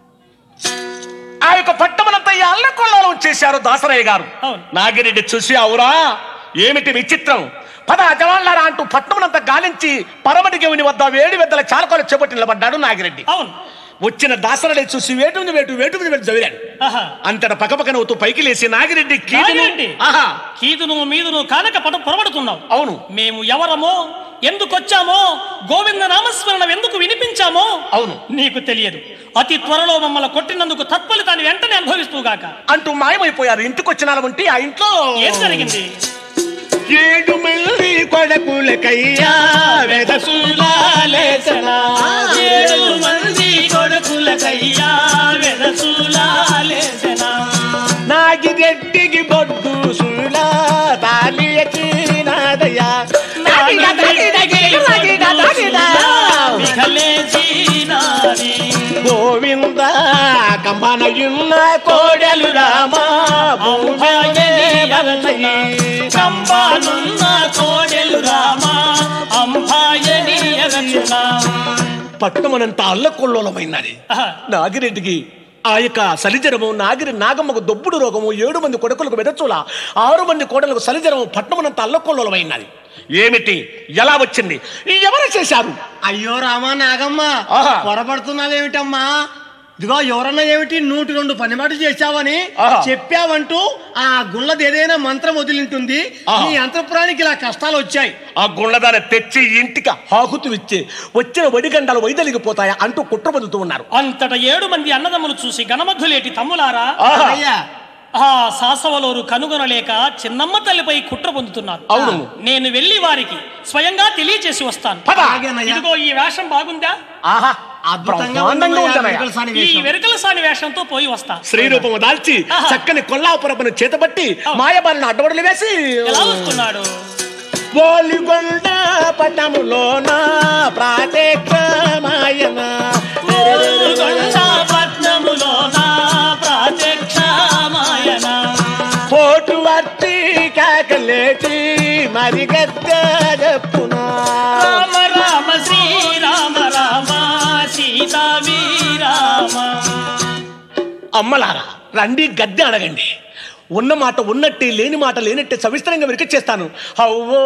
S2: ఆ యొక్క పట్టమనంతా ఈ అల్లకొల్లోలం చేశారు దాసరయ్య గారు
S1: అవును.
S2: నాగిరెడ్డి చూసి అవురా ఏమిటి విచిత్రం పద జవాన్లారా అంటూ పట్టణమంతా గాలించి పరమటి గవిని వద్ద వేడి వెద్దల చాలకాలు చేపట్టి నిలబడ్డాడు నాగిరెడ్డి
S1: అవును
S2: వచ్చిన దాసరడే చూసి వేటు మీద వేటు వేటు మీద వేటు చదివాడు
S1: ఆహా.
S2: అంతట పక్కపక్కన అవుతూ పైకి లేచి నాగిరెడ్డి కీడును
S1: నాగిరెడ్డి?
S2: ఆహా
S1: కీదును మీదును కానక పట పొరబడుతున్నావు
S2: అవును
S1: మేము ఎవరమో ఎందుకొచ్చామో గోవింద నామస్మరణం ఎందుకు వినిపించామో
S2: అవును.
S1: నీకు తెలియదు అతి త్వరలో మమ్మల్ని కొట్టినందుకు తత్ఫలితాన్ని వెంటనే అనుభవిస్తూగాక
S2: అంటూ మాయమైపోయారు ఇంటికి వచ్చిన ఉంటే ఆ ఇంట్లో
S1: ఏం జరిగింది
S2: ఏడు మంది కొడకులకయ్యా వెదసులాలేసనా.
S1: ఏడు మంది కొడుకులకయ్యా వెదసులాలేసెనా.
S2: నాగిరెడ్డికి బొడ్డు సులా తాలి ఎక్కినాదయ్యా నాగిడ, నాగిడ, నాగిడ, నాగిడ.
S1: విఘలేసినాది.
S2: గోవింద కంబనయున్న కోడలు రామా
S1: అంబాయని అగనయి. కంబానున్న కోడెలు రామా అంబాయని అగచునా.
S2: పట్టమనంత అల్లకొల్లోలమైనది
S1: ఆహా.
S2: నాగిరెడ్డికి ఆ యొక్క సలిజరము నాగిరి నాగమ్మకు దొబ్బుడు రోగము ఏడు మంది కొడుకులకు వెదచుల ఆరు మంది కోడలకు సలిజరము పట్టమనంత అల్లకొల్లోలమైనది ఏమిటి ఎలా వచ్చింది ఎవరు చేశారు
S3: అయ్యో రామా నాగమ్మ
S2: ఆహా.
S3: పొరపడుతున్నావేమిటమ్మా ఇదిగో ఎవరన్నా ఏమిటి నూటి రెండు పనిమాటు చేశావని
S2: ఆహా.
S3: చెప్పావంటూ ఆ గుళ్ళది ఏదైనా మంత్రం వదిలింటుంది
S2: ఆహా.
S3: నీ అంతఃపురానికి ఇలా కష్టాలు వచ్చాయి
S2: ఆ గుండదాన్ని తెచ్చి ఇంటికి హాకుతు ఇచ్చి వచ్చిన వడిగండాలు వైదొలిగిపోతాయా అంటూ కుట్ర బదులుతూ ఉన్నారు
S1: అంతట ఏడు మంది అన్నదమ్ములు చూసి గణమధులేటి తమ్ములారా
S2: ఆహా.
S3: అయ్యా
S1: ఆ సాసవలోరు కనుగొనలేక చిన్నమ్మ తల్లిపై కుట్ర పొందుతున్నారు
S2: అవును.
S1: నేను వెళ్ళి వారికి స్వయంగా తెలియచేసి వస్తాను
S2: పద.
S3: అలాగేనయ్యా.
S1: ఇదిగో ఈ వేషం బాగుందా
S2: ఆహా
S3: అద్భుతంగా
S2: బ్రహ్మాండంగా
S3: ఉందమ్మా,
S2: ఉందన్నయ్య.
S3: వెంకట స్వామి
S1: ఈ
S3: వేషం.
S1: వెరకల సాని వేషంతో పోయి వస్తా
S2: శ్రీరూపము దాల్చి
S1: ఆహా.
S2: చక్కని కొల్లాపురపును చేతబట్టి
S1: అవును.
S2: మాయబాలను అడ్డబడులు వేసి
S1: ఎలా వస్తున్నాడు
S2: ఓలిగొండ పట్టములోన ప్రాత్యక్షమాయన
S1: ఓరుగొండ పట్నములోన ప్రత్యక్షమాయన
S2: పోటు వర్తి కాక లేచి మరి గద్దె చెప్పునా
S1: రామ రామ శ్రీరామ రామ సీతావీరామ
S2: అమ్మలారా రండి గద్దె అడగండి ఉన్న మాట ఉన్నట్టే లేని మాట లేనట్టే సవిస్తరంగా వెనుక చేస్తాను అవ్వో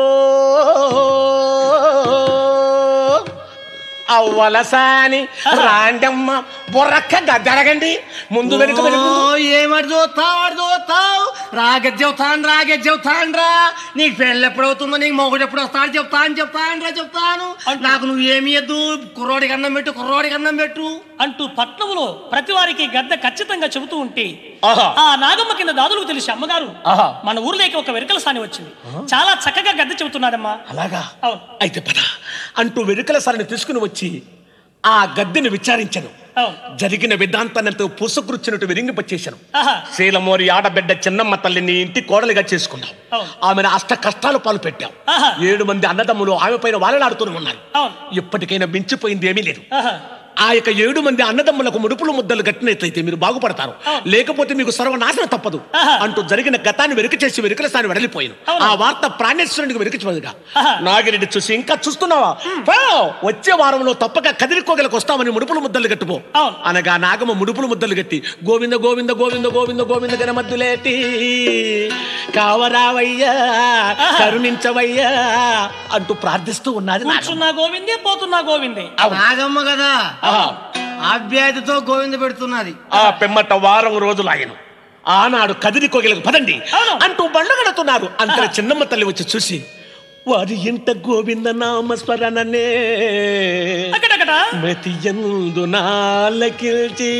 S2: అవ్వలసాని రాండమ్మ బొర్రక్క గద్దె అడగండి ముందు వెనుక వెనుక
S3: ఓ, ఏమటి చూస్తావు అటు చూస్తావు రాగ చెబుతాను రాగే చెబుతాను రా నీకు పెళ్ళి ఎప్పుడు అవుతుందో నీకు మొగుడు ఎప్పుడు వస్తాడు చెప్తాను చెప్తాను రా చెప్తాను నాకు నువ్వు ఏమి ఎద్దు కుర్రోడికి అన్నం పెట్టు కుర్రోడికి అన్నం పెట్టు
S1: అంటూ పట్నంలో ప్రతి వారికి గద్ద ఖచ్చితంగా చెబుతూ ఉంటే
S2: ఆహా
S1: ఆ నాగమ్మ కింద దాదులకు తెలిసి అమ్మగారు
S2: ఆహా.
S1: మన ఊర్లోకి ఒక వెరకల సాని వచ్చింది చాలా చక్కగా గద్ద చెబుతున్నారమ్మా
S2: అలాగా
S1: అవును
S2: అయితే పద అంటూ వెనుకల సరిని తీసుకుని వచ్చి ఆ గద్దెను విచారించను
S1: అవును
S2: జరిగిన విధాంతానంతో పుసుకృచ్చినట్టు విరింగిపచ్చేశాను
S1: ఆహా
S2: శీలమోరి ఆడబిడ్డ చిన్నమ్మ తల్లిని ఇంటి కోడలిగా చేసుకున్నావు
S1: అవును.
S2: ఆమెను అష్ట కష్టాలు పాలు పెట్టావు
S1: ఆహా.
S2: ఏడు మంది అన్నదమ్ములు ఆమె పైన వాలలాడుతూ ఉన్నారు
S1: అవును
S2: ఇప్పటికైనా మించిపోయింది ఏమీ లేదు
S1: ఆహా
S2: ఆ యొక్క ఏడు మంది అన్నదమ్ములకు ముడుపులు ముద్దలు కట్టినట్లయితే మీరు బాగుపడతారు
S1: అవును.
S2: లేకపోతే మీకు సర్వనాశనం తప్పదు
S1: ఆహా.
S2: అంటూ జరిగిన గతాన్ని వెనుక చేసి వెనుకల స్థానం వెడలిపోయాను
S1: అవును.
S2: ఆ వార్త ప్రాణేశ్వరునికి వెనుక చూడగా
S1: ఆహా.
S2: నాగిరెడ్డి చూసి ఇంకా చూస్తున్నావా పో, వచ్చే వారంలో తప్పక కదిరికోగలకు వస్తామని ముడుపులు ముద్దలు కట్టుపో
S1: అవును.
S2: అనగా నాగమ్మ ముడుపులు ముద్దలు కట్టి గోవింద గోవింద గోవింద గోవింద గోవింద గణమద్దులేటి కావరావయ్యా
S1: ఆహా.
S2: కరుణించవయ్యా అంటూ ప్రార్థిస్తూ ఉన్నది నాగమ్మ.
S1: కూర్చున్నా గోవిందే పోతున్నా గోవిందే
S2: అవును.
S3: నాగమ్మ కదా
S2: ఆహా.
S3: ఆప్యాయతతో గోవింద పెడుతున్నది
S2: ఆ పెమ్మట వారం రోజులు ఆయన ఆనాడు కదిరి కోగిలకు పదండి
S1: అవును.
S2: అంటూ బండ్లు కడుతున్నారు అంత చిన్నమ్మ తల్లి వచ్చి చూసి వారి ఇంట గోవింద నామస్మరణనే
S1: అక్కడక్కడ
S2: మతి ఎందు నాలకిల్చి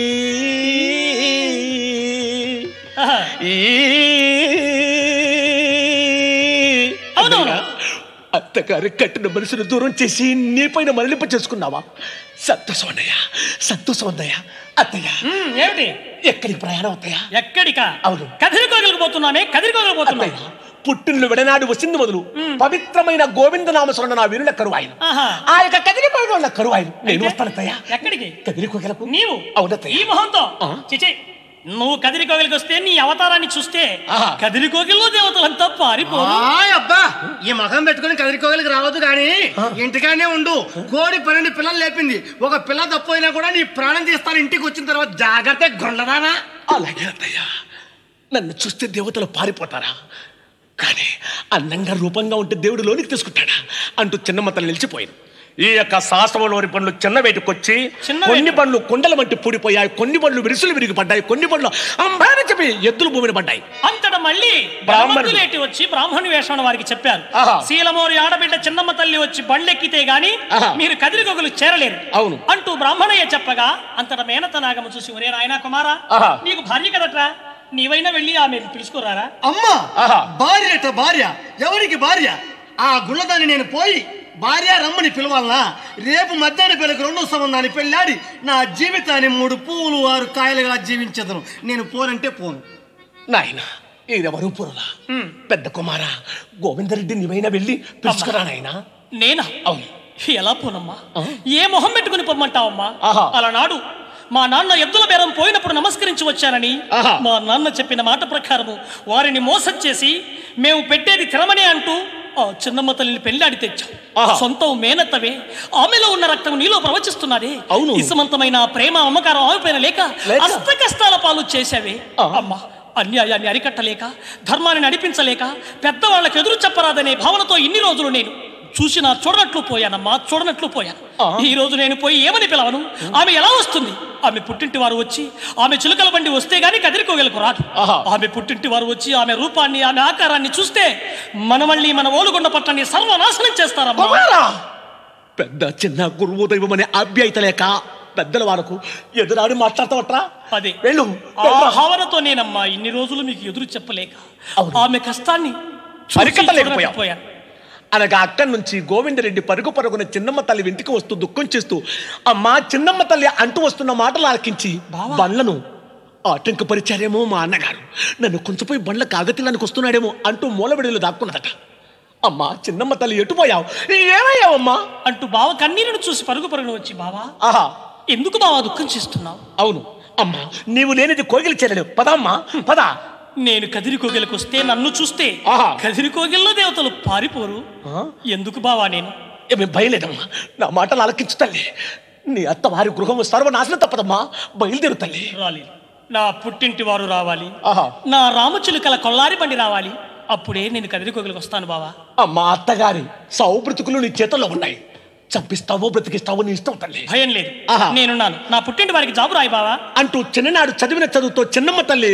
S1: ఆహా.
S2: ఈ
S1: అవును.
S2: అత్తగారి కట్టిన మనసును దూరం చేసి నీ పైన మరలింప చేసుకున్నావా సంతోషం అన్నయ్య సంతోషం అన్నయ్య అత్తయ్య
S1: ఉమ్, ఏమిటి
S2: ఎక్కడికి ప్రయాణం అత్తయ్య
S1: ఎక్కడికా
S2: అవును.
S1: కదిరికోగలకు పోతున్నానే కదిరికోగలకు పోతున్నా
S2: అత్తయ్య పుట్టిన విడనాడు వసింది మొదలు పవిత్రమైన గోవింద నామస్మరణ నా వీరుల కరువాయను
S1: ఆహా.
S2: ఆ యొక్క కదిరి ఉన్న కరువాయను నేను
S1: అయితే?
S2: వస్తాను అత్తయ్య
S1: ఎక్కడికి
S2: కదిరి కోగలకు
S1: నీవు
S2: అవునత్తయ్య
S1: ఈ మొహంతో
S2: ఆ.
S1: చిచి నువ్వు కదిరికోగలికి వస్తే నీ అవతారాన్ని చూస్తే
S2: ఆహా.
S1: కదిరికోగిల్లో దేవతలంతా పారిపోరు
S3: ఆయ్ అబ్బా ఈ మగం పెట్టుకుని కదిరికోగలికి రావద్దు కానీ ఇంటికానే ఉండు కోడి పన్నెండు పిల్లలు లేపింది ఒక పిల్ల తప్పైనా కూడా నీ ప్రాణం తీస్తాను ఇంటికి వచ్చిన తర్వాత జాగ్రత్త గొండదానా
S2: అలాగే అత్తయ్య నన్ను చూస్తే దేవతలు పారిపోతారా కానీ అందంగా రూపంగా ఉంటే దేవుడు లోనికి తీసుకుంటాడా అంటూ చిన్నమ్మ తల్లి నిలిచిపోయింది ఈ యొక్క శాస్త్రంలోని పండ్లు చిన్న వేటుకొచ్చి
S1: చిన్న
S2: కొన్ని
S1: వేటు.
S2: పండ్లు కొండల వంటి పూడిపోయాయి కొన్ని పండ్లు విరుసులు విరిగి పడ్డాయి కొన్ని పండ్లు అంబారని చెప్పి ఎద్దులు భూమిని పడ్డాయి
S1: అంతట మళ్ళీ
S2: బ్రాహ్మణుడు.
S1: బ్రాహ్మణులేటి వచ్చి బ్రాహ్మణు వేషం వారికి చెప్పారు
S2: ఆహా.
S1: శీలమోరి ఆడబిడ్డ చిన్నమ్మ తల్లి వచ్చి బండ్లెక్కితే గాని
S2: ఆహా.
S1: మీరు కదిరికొగలు చేరలేరు
S2: అవును.
S1: అంటూ బ్రాహ్మణయ్య చెప్పగా అంతట మేనత నాగమ్మ చూసి ఒరే నాయనా కుమారా
S2: ఆహా.
S1: నీకు భార్య కదట్రా నీవైనా వెళ్ళి ఆమె పిలుచుకోరారా
S3: అమ్మా
S2: ఆహా.
S3: భార్య అట భార్య ఎవరికి భార్య ఆ గుళ్ళదాన్ని నేను పోయి భార్య రమ్మని పిలవాలనా రేపు మధ్యాహ్న పిల్లకి రెండో సంబంధాన్ని పెళ్ళాడి నా జీవితాన్ని మూడు పువ్వులు ఆరు కాయలుగా జీవించదను నేను పోనంటే పోను
S2: నాయన ఇదెవరు పురులా పెద్ద కుమార గోవిందరెడ్డి నీవైనా వెళ్ళి పిలుచుకురా నాయనా
S1: నేనా
S2: అవును
S1: ఎలా పోనమ్మా
S2: ఆ?
S1: ఏ మొహం పెట్టుకుని పొమ్మంటావమ్మా
S2: ఆహా.
S1: అలనాడు మా నాన్న ఎద్దుల బేరం పోయినప్పుడు నమస్కరించి వచ్చానని
S2: ఆహా.
S1: మా నాన్న చెప్పిన మాట ప్రకారము వారిని మోసం చేసి మేము పెట్టేది తిరమనే అంటూ ఆ చిన్నమ్మ తల్లిని పెళ్ళాడి తెచ్చాం
S2: ఆహా.
S1: సొంతం మేనత్తవే ఆమెలో ఉన్న రక్తం నీలో ప్రవచిస్తున్నది
S2: అవును.
S1: ఇసమంతమైన ప్రేమ అమ్మకారం ఆమె పైన లేక
S2: లేక.
S1: అష్ట కష్టాల పాలు చేశావే
S2: ఆ.
S1: అమ్మా అన్యాయాన్ని అరికట్టలేక ధర్మాన్ని నడిపించలేక పెద్దవాళ్ళకి ఎదురు చెప్పరాదనే భావనతో ఇన్ని రోజులు నేను చూసినా చూడనట్లు పోయానమ్మా చూడనట్లు పోయాను
S2: ఆ.
S1: ఈ రోజు నేను పోయి ఏమని పిలవను ఆమె ఎలా వస్తుంది ఆమె పుట్టింటి వారు వచ్చి ఆమె చిలుకల బండి వస్తే గాని కదిరికోగలకు రాదు
S2: ఆహా.
S1: ఆమె పుట్టింటి వారు వచ్చి ఆమె రూపాన్ని ఆమె ఆకారాన్ని చూస్తే మన మళ్ళీ మన ఓలుగొండ పట్టణాన్ని సర్వనాశనం చేస్తారమ్మా
S2: కుమారా పెద్ద చిన్న గురువు దైవం అనే ఆప్యాయత లేక పెద్దల వారకు ఎదురాడి మాట్లాడతావట్రా
S1: అదే
S2: వెళ్ళు
S1: ఆ భావనతో నేనమ్మా ఇన్ని రోజులు మీకు ఎదురు చెప్పలేక
S2: అవును.
S1: ఆమె కష్టాన్ని చూసి
S2: అరికట్టలేకపోయావు.
S1: చూడలేకపోయాను.
S2: అనగా అక్కడి నుంచి గోవిందరెడ్డి పరుగు పరుగున చిన్నమ్మ తల్లి ఇంటికి వస్తూ దుఃఖం చేస్తూ అమ్మా చిన్నమ్మ తల్లి అంటూ వస్తున్న మాటలు ఆలకించి
S1: బావా.
S2: బండ్లను ఆటంకపరిచారేమో మా అన్నగారు నన్ను కొంచెంపోయి బండ్ల కాగతిలానికి వస్తున్నాడేమో అంటూ మూలబిడిలో దాక్కున్నదట అమ్మా చిన్నమ్మ తల్లి ఎటుపోయావు ఏమయ్యావమ్మా
S1: అంటూ బావ కన్నీరును చూసి పరుగు పరుగున వచ్చి బావా
S2: ఆహా
S1: ఎందుకు బావా దుఃఖం చేస్తున్నావు
S2: అవును అమ్మా నీవు లేనిది కోగిలి చెల్లెలు పదమ్మా పద
S1: నేను కదిరి కోగిలకు వస్తే నన్ను చూస్తే
S2: ఆహా.
S1: కదిరి కోగిల్లో దేవతలు పారిపోరు
S2: ఆ?
S1: ఎందుకు బావా నేను
S2: ఏమి భయలేదమ్మా నా మాటలు ఆలకించు తల్లి నీ అత్త వారి గృహము సర్వనాశనం తప్పదమ్మా బయలుదేరు తల్లి
S1: రాలి నా పుట్టింటి వారు రావాలి
S2: ఆహా
S1: నా రామచిలుకల కొల్లారి బండి రావాలి అప్పుడే నేను కదిరి కోగిలకు వస్తాను బావా
S2: అమ్మా అత్తగారి సావు బ్రతుకులు నీ చేతుల్లో ఉన్నాయి చంపిస్తావో బ్రతికిస్తావో నీ ఇష్టం తల్లి
S1: భయం లేదు
S2: ఆహా.
S1: నేనున్నాను నా పుట్టింటి వారికి జాబు రాయి బావా
S2: అంటూ చిన్ననాడు చదివిన చదువుతో చిన్నమ్మ తల్లి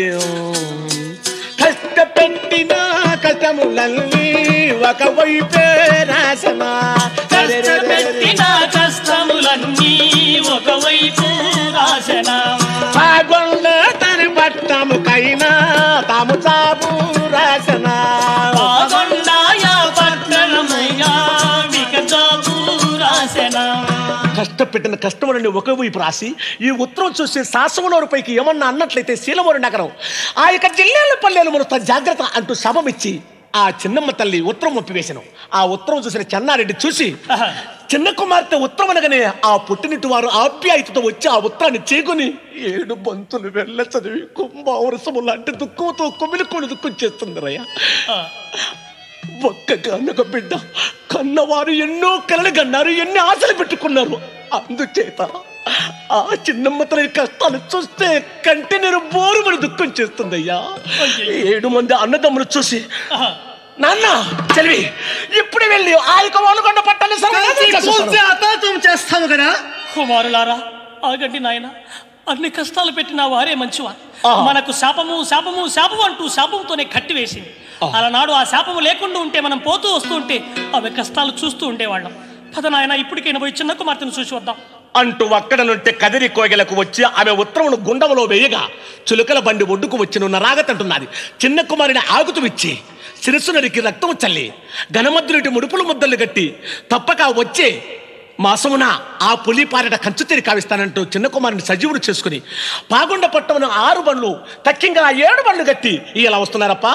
S2: కష్టపెట్టిన కష్టములన్నీ ఒకవైపే రాసమా
S1: కష్టపెట్టిన కష్టములన్నీ ఒకవైపు రాశన
S2: పాగొండ తని పట్టముకైనా తాము చాపు రాసనా
S1: బాగొండాయ పట్టణమయ్యా విక జాబు రాశన
S2: కష్టపెట్టిన కష్టములని ఒక వైపు రాసి ఈ ఉత్తరం చూసి శాసనోరు పైకి ఏమన్నా అన్నట్లయితే శీలమూరు నగరం ఆ యొక్క జిల్లాల పల్లెలు మనతో జాగ్రత్త అంటూ శవం ఇచ్చి ఆ చిన్నమ్మ తల్లి ఉత్తరం ఒప్పివేశాను ఆ ఉత్తరం చూసిన చెన్నారెడ్డి చూసి
S1: ఆహా.
S2: చిన్న కుమార్తె ఉత్తరం అనగానే ఆ పుట్టినిటి వారు ఆప్యాయతతో వచ్చి ఆ ఉత్తరాన్ని చేకొని ఏడు బంతులు వెళ్ళ చదివి కుంభావరసము లాంటి దుఃఖంతో కుమిలికొని దుఃఖం చేస్తుంది రయ్య
S1: ఆ,
S2: ఒక్క కన్నక బిడ్డ కన్నవారు ఎన్నో కలలు కన్నారు ఎన్ని ఆశలు పెట్టుకున్నారు అందుచేత ఆ చిన్నమ్మ తన కష్టాలు చూస్తే కంటి నేను బోరుమని దుఃఖం చేస్తుందయ్యా ఏడు మంది అన్నదమ్ములు చూసి
S1: ఆహా.
S2: నాన్న చెల్వి ఇప్పుడు వెళ్ళి ఆ యొక్క వాళ్ళకొండ పట్టాలి
S3: కలిసి కూల్చి అతాతం చేస్తాము కదా
S1: కుమారులారా ఆగండి నాయన అన్ని కష్టాలు పెట్టిన వారే మంచివారు
S2: ఆహా.
S1: మనకు శాపము శాపము శాపము అంటూ శాపంతోనే కట్టివేసింది అలనాడు ఆ శాపము లేకుండా ఉంటే మనం పోతూ వస్తూ ఉంటే అవి కష్టాలు చూస్తూ ఉండేవాళ్ళం పద నాయన ఇప్పటికైనా పోయి చిన్న కుమార్తెను చూసి వద్దాం
S2: అంటూ అక్కడ నుండి కదిరి కోగెలకు వచ్చి ఆమె ఉత్తరమును గుండములో వేయగా చులుకల బండి ఒడ్డుకు వచ్చి నున్న రాగతంటున్నది చిన్న కుమారుని ఆగుతూ ఇచ్చి శిరస్సు నరికి రక్తము చల్లి ఘనమద్దులటి ముడుపులు ముద్దలు గట్టి తప్పక వచ్చే మాసమున ఆ పులి పారట కంచు తెరి కావిస్తానంటూ చిన్న కుమారుని సజీవుడు చేసుకుని పాగుండ పట్టమున ఆరు బండ్లు తక్కింగా ఆ ఏడు బండ్లు గట్టి ఇలా వస్తున్నారప్ప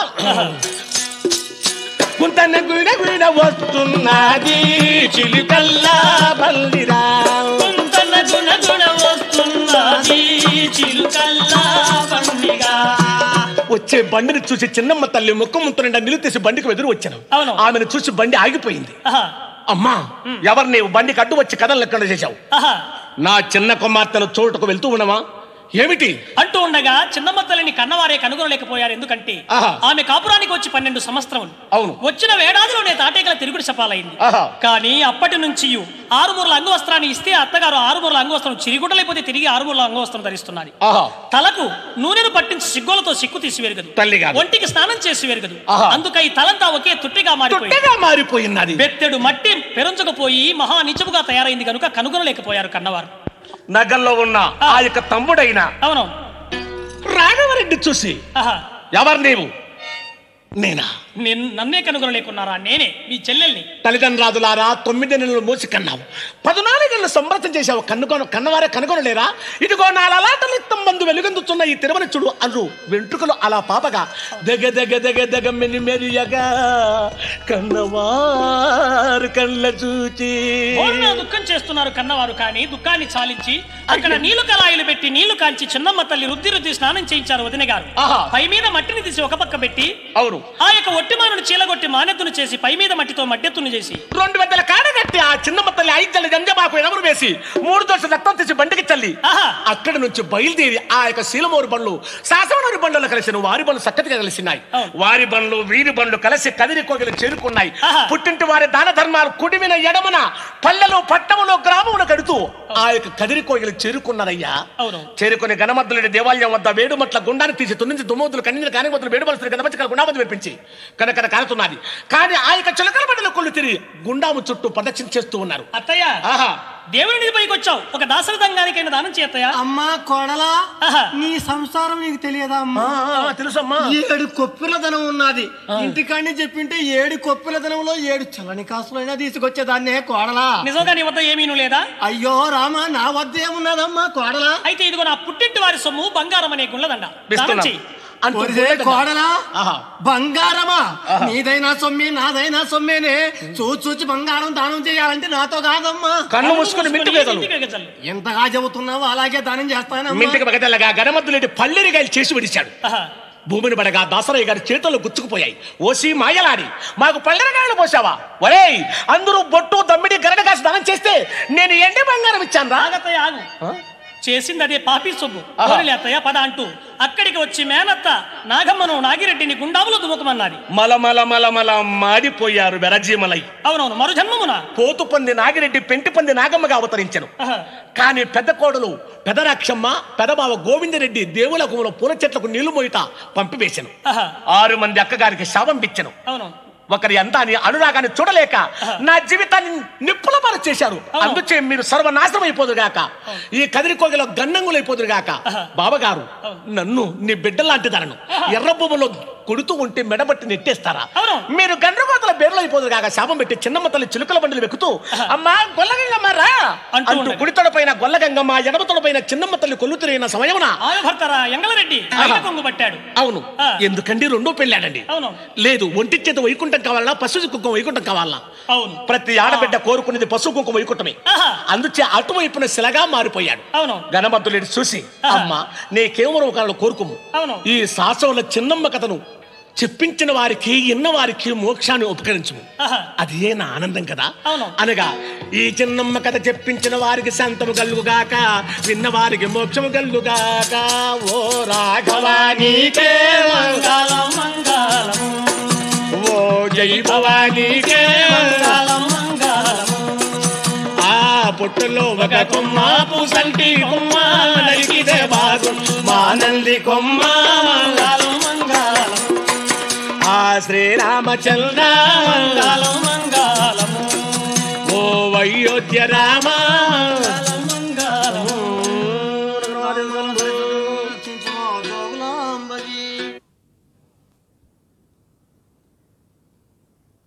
S2: గుంతన్న గుడ గుడ వస్తున్నది చిలుకల్లా బల్లిరా
S1: కుంతన గుణ గుణ వస్తున్నది చిలుకల్లా బండిగా
S2: వచ్చే బండిని చూసి చిన్నమ్మ తల్లి ముఖం ముంత నిండా నిలుతేసి బండికి ఎదురు వచ్చాను
S1: అవును.
S2: ఆమెను చూసి బండి ఆగిపోయింది
S1: ఆహా
S2: అమ్మా ఎవరు నీవు బండికి అడ్డు వచ్చి కథలు లెక్కన చేశావు
S1: ఆహా
S2: నా చిన్న కుమార్తెను చోటుకు వెళ్తూ ఉన్నావా ఏమిటి
S1: అంటూ ఉండగా చిన్నమ్మ తల్లిని కన్నవారే కనుగొనలేకపోయారు ఎందుకంటే
S2: ఆహా.
S1: ఆమె కాపురానికి వచ్చి పన్నెండు సంవత్సరములు
S2: అవును.
S1: వచ్చిన వేడాదిలోనే తాటేకల తిరుగుడు సపాలైంది
S2: ఆహా.
S1: కానీ అప్పటి నుంచి ఆరుమూరల అంగవస్త్రాన్ని ఇస్తే అత్తగారు ఆరుమూరల అంగవస్త్రం చిరిగుడ్డలైపోతే తిరిగి ఆరుమూరల అంగవస్త్రం ధరిస్తున్నది
S2: ఆహా
S1: తలకు నూనెను పట్టించి సిగ్గులతో సిక్కు తీసి వెరగదు
S2: తల్లి కాదు.
S1: ఒంటికి స్నానం చేసి వెరగదు
S2: ఆహా.
S1: అందుకై తలంతా ఒకే తుట్టిగా మారిపోయింది
S2: తొట్టెగా మారిపోయినది
S1: బెత్తెడు మట్టి పెరంచుకుపోయి మహా నిజముగా తయారైంది కనుక కనుగొనలేకపోయారు కన్నవారు
S2: నగల్లో ఉన్న ఆ యొక్క తమ్ముడైన
S1: అవును
S2: రాఘవరెడ్డి చూసి
S1: ఆహా
S2: ఎవరు నీవు నేనా
S1: నిన్- నన్నే కనుగొనలేకున్నారా నేనే మీ చెల్లెల్ని
S2: తల్లిదండ్రాదులారా తొమ్మిది నెలలు మోసి కన్నావు పద్నాలుగేళ్ళు సంబరతం చేశావు కన్నుకొన కన్నవారే కనుగొనలేరా ఇదిగో నా లలాటలిత్తం మందు వెలుగొందుతున్న ఈ తిరుమలచుడు అన్రు వెంట్రుకలు అలా పాపగా దగ దగ దగ దగ మెని మెరియగా కన్నవారు కళ్ళ చూచి
S1: బోరున దుఃఖం చేస్తున్నారు కన్నవారు కానీ దుఃఖాన్ని చాలించి అక్కడ నీళ్లు కలాయిలు పెట్టి నీళ్లు కాంచి చిన్నమ్మ తల్లి రుద్ది రుద్ది స్నానం చేయించారు వదిన గారు
S2: ఆహా.
S1: పై మీద మట్టిని తీసి ఒక పక్క పెట్టి
S2: అవును
S1: ఆ యొక్క ఒట్టిమానుని చీలగొట్టి మానెత్తును చేసి పై మీద మట్టితో మడ్డెత్తును చేసి
S2: రెండు పెద్దల కాడగట్టి ఆ చిన్నమ్మ తల్లి ఐదు తల్లి జంజబాకు ఎనమరు వేసి మూడు దోశ రక్తం తీసి బండికి చల్లి
S1: ఆహా
S2: అక్కడి నుంచి బయలుదేరి ఆ యొక్క శీలమూరు బండ్లు శాసనూరి బండ్లలో కలిసిన వారి బండ్లు చక్కటిగా కలిసినాయి
S1: అవును.
S2: వారి బండ్లు వీరి బండ్లు కలిసి కదిరి కోగిలు చేరుకున్నాయి
S1: ఆహా.
S2: పుట్టింటి వారి దాన ధర్మాలు కుడిమిన ఎడమన పల్లెలు పట్టములో గ్రామమున కడుతూ ఆ యొక్క కదిరి కోగిలు చేరుకున్నారయ్యా
S1: అవును
S2: చేరుకుని గణమద్దులుడి దేవాలయం వద్ద వేడుమట్ల గుండాన్ని తీసి తున్నించి దుమ్మోదులు కన్నీరు కాని వద్దులు వేడుమలసిన గణపతికల గుండామతి వేపించి కనకన కారుతున్నది కానీ ఆ యొక్క చిలకల బండిలో కొళ్ళు తిరిగి గుండాము చుట్టూ ప్రదక్షిణ చేస్తూ ఉన్నారు
S1: అత్తయ్య
S2: ఆహా
S1: దేవుని పైకి వచ్చావు ఒక దాసరథంగానికైనా దానం చేత్తయ్య
S3: అమ్మా కోడలా
S1: ఆహా.
S3: నీ సంసారం నీకు తెలియదా అమ్మా
S2: ఆ, ఆ, తెలుసమ్మా
S3: ఏడు కొప్పిల ధనం ఉన్నది ఇంటికాడిని చెప్పింటే ఏడు కొప్పిల ధనంలో ఏడు చల్లని కాసులైనా తీసుకొచ్చేదాన్నే కోడలా
S1: నిజంగా నీ వద్ద ఏమీను లేదా
S3: అయ్యో రామా నా వద్ద ఏమున్నదమ్మా కోడలా
S1: అయితే ఇదిగో నా పుట్టింటి వారి సొమ్ము బంగారం అనే గుళ్ళదండ దానం
S2: ఇస్తున్నాం.
S1: చెయ్యి
S2: అంటూ
S3: ఒరిసే
S2: గుండె-
S3: కోడలా
S2: ఆహా.
S3: బంగారమా నీదైనా సొమ్మి నాదైనా సొమ్మేనే చూచి చూచి బంగారం దానం చేయాలంటే నాతో కాదమ్మా
S2: కన్ను మూసుకుని మింటి వేదలు
S1: ఇంటికి వెగజల్లు.
S3: ఎంతగా చెబుతున్నావో అలాగే దానం చేస్తానమ్మా
S2: మింటికి బగదల్లగా గణమద్దులేటి పల్లెరిగాయలు చేసి విడిచాడు
S1: ఆహా.
S2: భూమిని పడగా దాసరయ్య గారి చేతులు గుచ్చుకుపోయాయి ఓసి మాయలాడి మాకు పళ్ళరగాయలు పోసావా ఒరేయ్ అందరూ బొట్టు దమ్మిడి గరడ కాసి దానం చేస్తే నేను ఎండి బంగారం ఇచ్చాను రా
S1: ఆగతయ్య ఆగు చేసింది అదే పాపి సొమ్ము
S2: ఆహా.
S1: పోనీలే అత్తయ్య పద అంటూ అక్కడికి వచ్చి మేనత్త నాగమ్మను నాగిరెడ్డిని గుండాములో దుముకమన్నది
S2: మల మల మల మల మాడిపోయారు వెరజీమలై
S1: అవునవును మరు జన్మమున
S2: పోతు పంది నాగిరెడ్డి పెంటి పంది నాగమ్మగా అవతరించను
S1: ఆహా.
S2: కానీ పెద్ద కోడలు పెదరాక్షమ్మ పెదబావ గోవిందరెడ్డి దేవుల గుమల పూల చెట్లకు నీళ్లు మోయిట పంపివేశను
S1: ఆహా.
S2: ఆరు మంది అక్కగారికి శాపం ఇచ్చను
S1: అవునవును
S2: ఒకరి అందాన్ని అనురాగాన్ని చూడలేక నా జీవితాన్ని నిప్పుల పాలు చేశారు
S1: అవును.
S2: అందుచే మీరు సర్వనాశనం అయిపోదురు గాక ఈ కదిరి కోగిలో గన్నంగులు అయిపోదురు గాక
S1: ఆహా.
S2: బావగారు
S1: అవును.
S2: నన్ను నీ బిడ్డ లాంటిదనను ఎర్ర భూములో కొడుతూ ఉంటే మెడబట్టి నెట్టేస్తారా
S1: అవును.
S2: మీరు గండ్రగోతల బేర్లు అయిపోదురు గాక శాపం పెట్టి చిన్నమ్మ తల్లి చిలుకల బండిలు వెక్కుతూ అమ్మా గొల్లగంగమ్మ రా
S1: అంటూ
S2: అంటూ
S1: ఉండగా.
S2: కుడితొడ పైన గొల్లగంగమ్మ ఎడమతొడ పైన చిన్నమ్మ తల్లి కొల్లు తిరిగిన సమయమున
S1: ఆమె భర్తరా ఎంగళరెడ్డి ఆయన కొంగు పట్టాడు
S2: అవును
S1: ఆ.
S2: ఎందుకండి రెండో పెళ్ళాడండి
S1: అవును
S2: లేదు ఒంటి చేత వైకుంఠం కావాలా పశు కుంకుమ వైకుంఠం కావాలా
S1: అవును
S2: ప్రతి ఆడబిడ్డ కోరుకునేది పశు కుంకుమ వైకుంఠమే
S1: ఆహా.
S2: అందుచే అటువైపున శిలగా మారిపోయాడు
S1: అవును
S2: గణమద్దులేడు చూసి
S1: ఆహా.
S2: అమ్మ నీ కేవలం ఒకళ్ళు కోరుకుము
S1: అవును
S2: ఈ శాసవుల చిన్నమ్మ కథను చెప్పించిన వారికి ఇన్న వారికి మోక్షాన్ని ఉపకరించము
S1: ఆహా.
S2: అది ఏ నా ఆనందం కదా
S1: అవును.
S2: అనగా ఈ చిన్నమ్మ కథ చెప్పించిన వారికి శాంతము కలుగుగాక విన్న వారికి మోక్షము కలుగుగాక ఓ రాఘవా నీకే
S1: మంగళం మంగళం
S2: ఓ జై భవానీకే
S1: మంగళం మంగళం
S2: ఆ పొట్టులో ఒక కొమ్మ పూసంటి కొమ్మ నరికితే బాగు మానంది కొమ్మ
S1: మంగళం మంగళం
S2: ఆ శ్రీరామచంద్ర
S1: మంగళం మంగళము
S2: ఓ అయోధ్య రామ